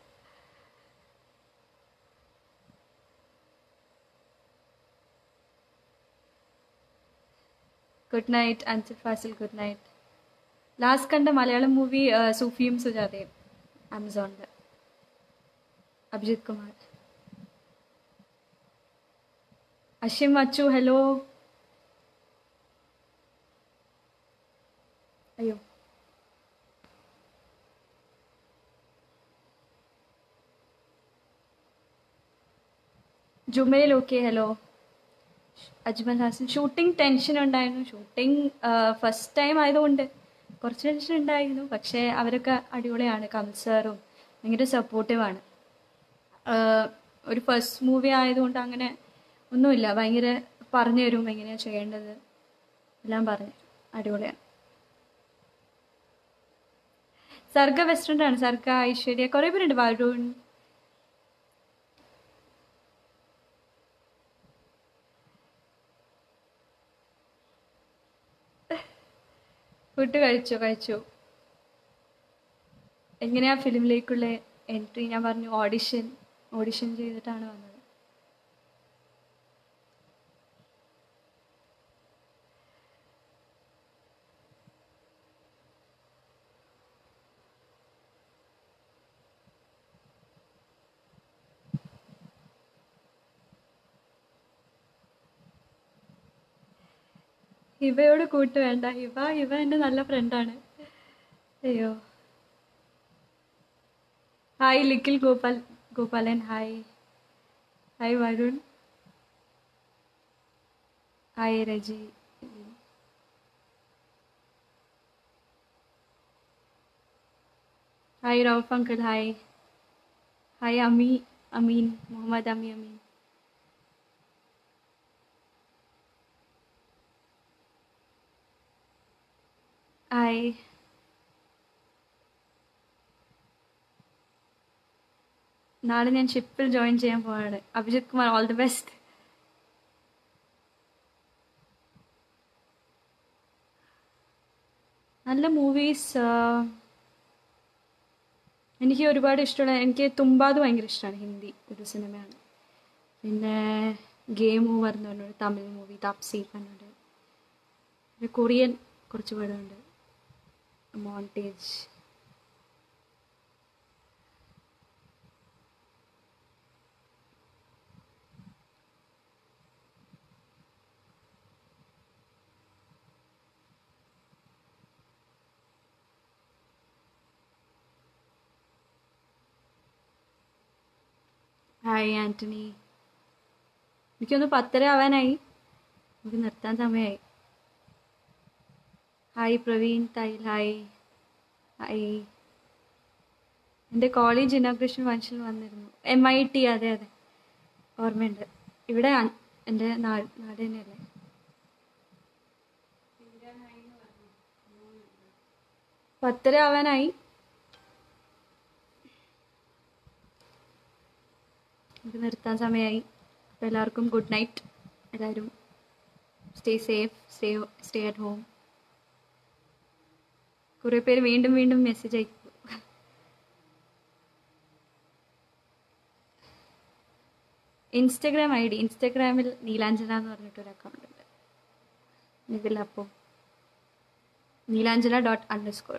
good night Ansil Fazil good night last കണ്ട മലയാളം മൂവി സൂഫിയും സുജാതയും ആമസോണിൽ അഭിജിത് കുമാർ അഷിം അച്ചു ഹലോ അയ്യോ ജുമേൽ okay hello Ajmal Hassan shooting tension ഉണ്ടായിരുന്നു ഷൂട്ടിംഗ് ഫസ്റ്റ് ടൈം ആയതുകൊണ്ട് കുറച്ച് ടെൻഷൻ ഉണ്ടായിരുന്നു പക്ഷേ അവരൊക്കെ അടിപൊളിയാണ് കമൽ സാറും ഭയങ്കര സപ്പോർട്ടീവാണ് ഒരു ഫസ്റ്റ് മൂവി ആയതുകൊണ്ട് അങ്ങനെ ഒന്നുമില്ല ഭയങ്കര പറഞ്ഞു തരും എങ്ങനെയാണ് ചെയ്യേണ്ടത് എല്ലാം പറഞ്ഞു അടിപൊളിയാണ് സർഗ വെസ്റ്റേൺ ആണ് സർഗ ഐശ്വര്യ കുറേ പേരുണ്ട് വരുൺ ഫുഡ് കഴിച്ചു കഴിച്ചു എങ്ങനെയാ ഫിലിമിലേക്കുള്ള എൻട്രി ഞാൻ പറഞ്ഞു ഓഡിഷൻ ഓഡിഷൻ ചെയ്തിട്ടാണ് വന്നത് ഹിബയോട് കൂട്ട് വേണ്ട ഹിബ ഹിബ എൻ്റെ നല്ല ഫ്രണ്ടാണ് അയ്യോ ഹായ് ലിക്കിൽ Gopal Gopalan hi hi Varun hi Raji hi Rauf uncle hi hi Ami Ameen Muhammad Ami Ameen hi നാളെ ഞാൻ ഷിപ്പിൽ ജോയിൻ ചെയ്യാൻ പോവാണ് Abhijith Kumar all the best നല്ല മൂവീസ് എനിക്ക് ഒരുപാട് ഇഷ്ടമുള്ള എനിക്ക് തുമ്പാത് ഭയങ്കര ഇഷ്ടമാണ് ഹിന്ദി ഒരു സിനിമയാണ് പിന്നെ ഗെയിം ഓവർ എന്ന് പറഞ്ഞൊരു തമിഴ് മൂവി താപ്സി പറഞ്ഞൊരു ഒരു കൊറിയൻ കുറച്ച് പടമുണ്ട് മോണ്ടേജ് ഹായ് ആൻ്റണി എനിക്കൊന്ന് പത്തര ആവാനായി നമുക്ക് നിർത്താൻ സമയമായി ഹായ് പ്രവീൺ തൈൽ ഹായ് ഹായ് എൻ്റെ കോളേജ് ഇനോഗ്രേഷൻ ഫംഗ്ഷൻ വന്നിരുന്നു എം ഐ ടി അതെ അതെ ഓർമ്മയുണ്ട് ഇവിടെ അ- എൻ്റെ നാട് നാട് തന്നെയല്ലേ പത്തര ആവാനായി നമുക്ക് നിർത്താൻ സമയമായി അപ്പോൾ എല്ലാവർക്കും ഗുഡ് നൈറ്റ് എല്ലാവരും stay safe stay stay at home കുറേ പേര് വീണ്ടും വീണ്ടും മെസ്സേജ് അയക്കും ഇൻസ്റ്റഗ്രാം ഐ ഡി ഇൻസ്റ്റഗ്രാമിൽ നീലാഞ്ജന എന്ന് പറഞ്ഞിട്ടൊരു അക്കൗണ്ട് ഉണ്ട് ഇതിലപ്പോൾ നീലാഞ്ജന ഡോട്ട് അണ്ടർ സ്കോർ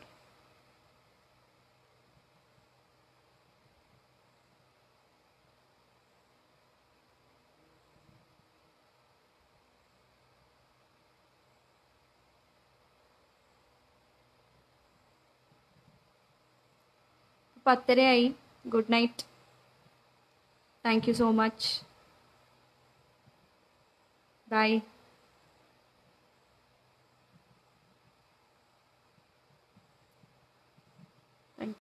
പത്തരയായി good night thank you so much by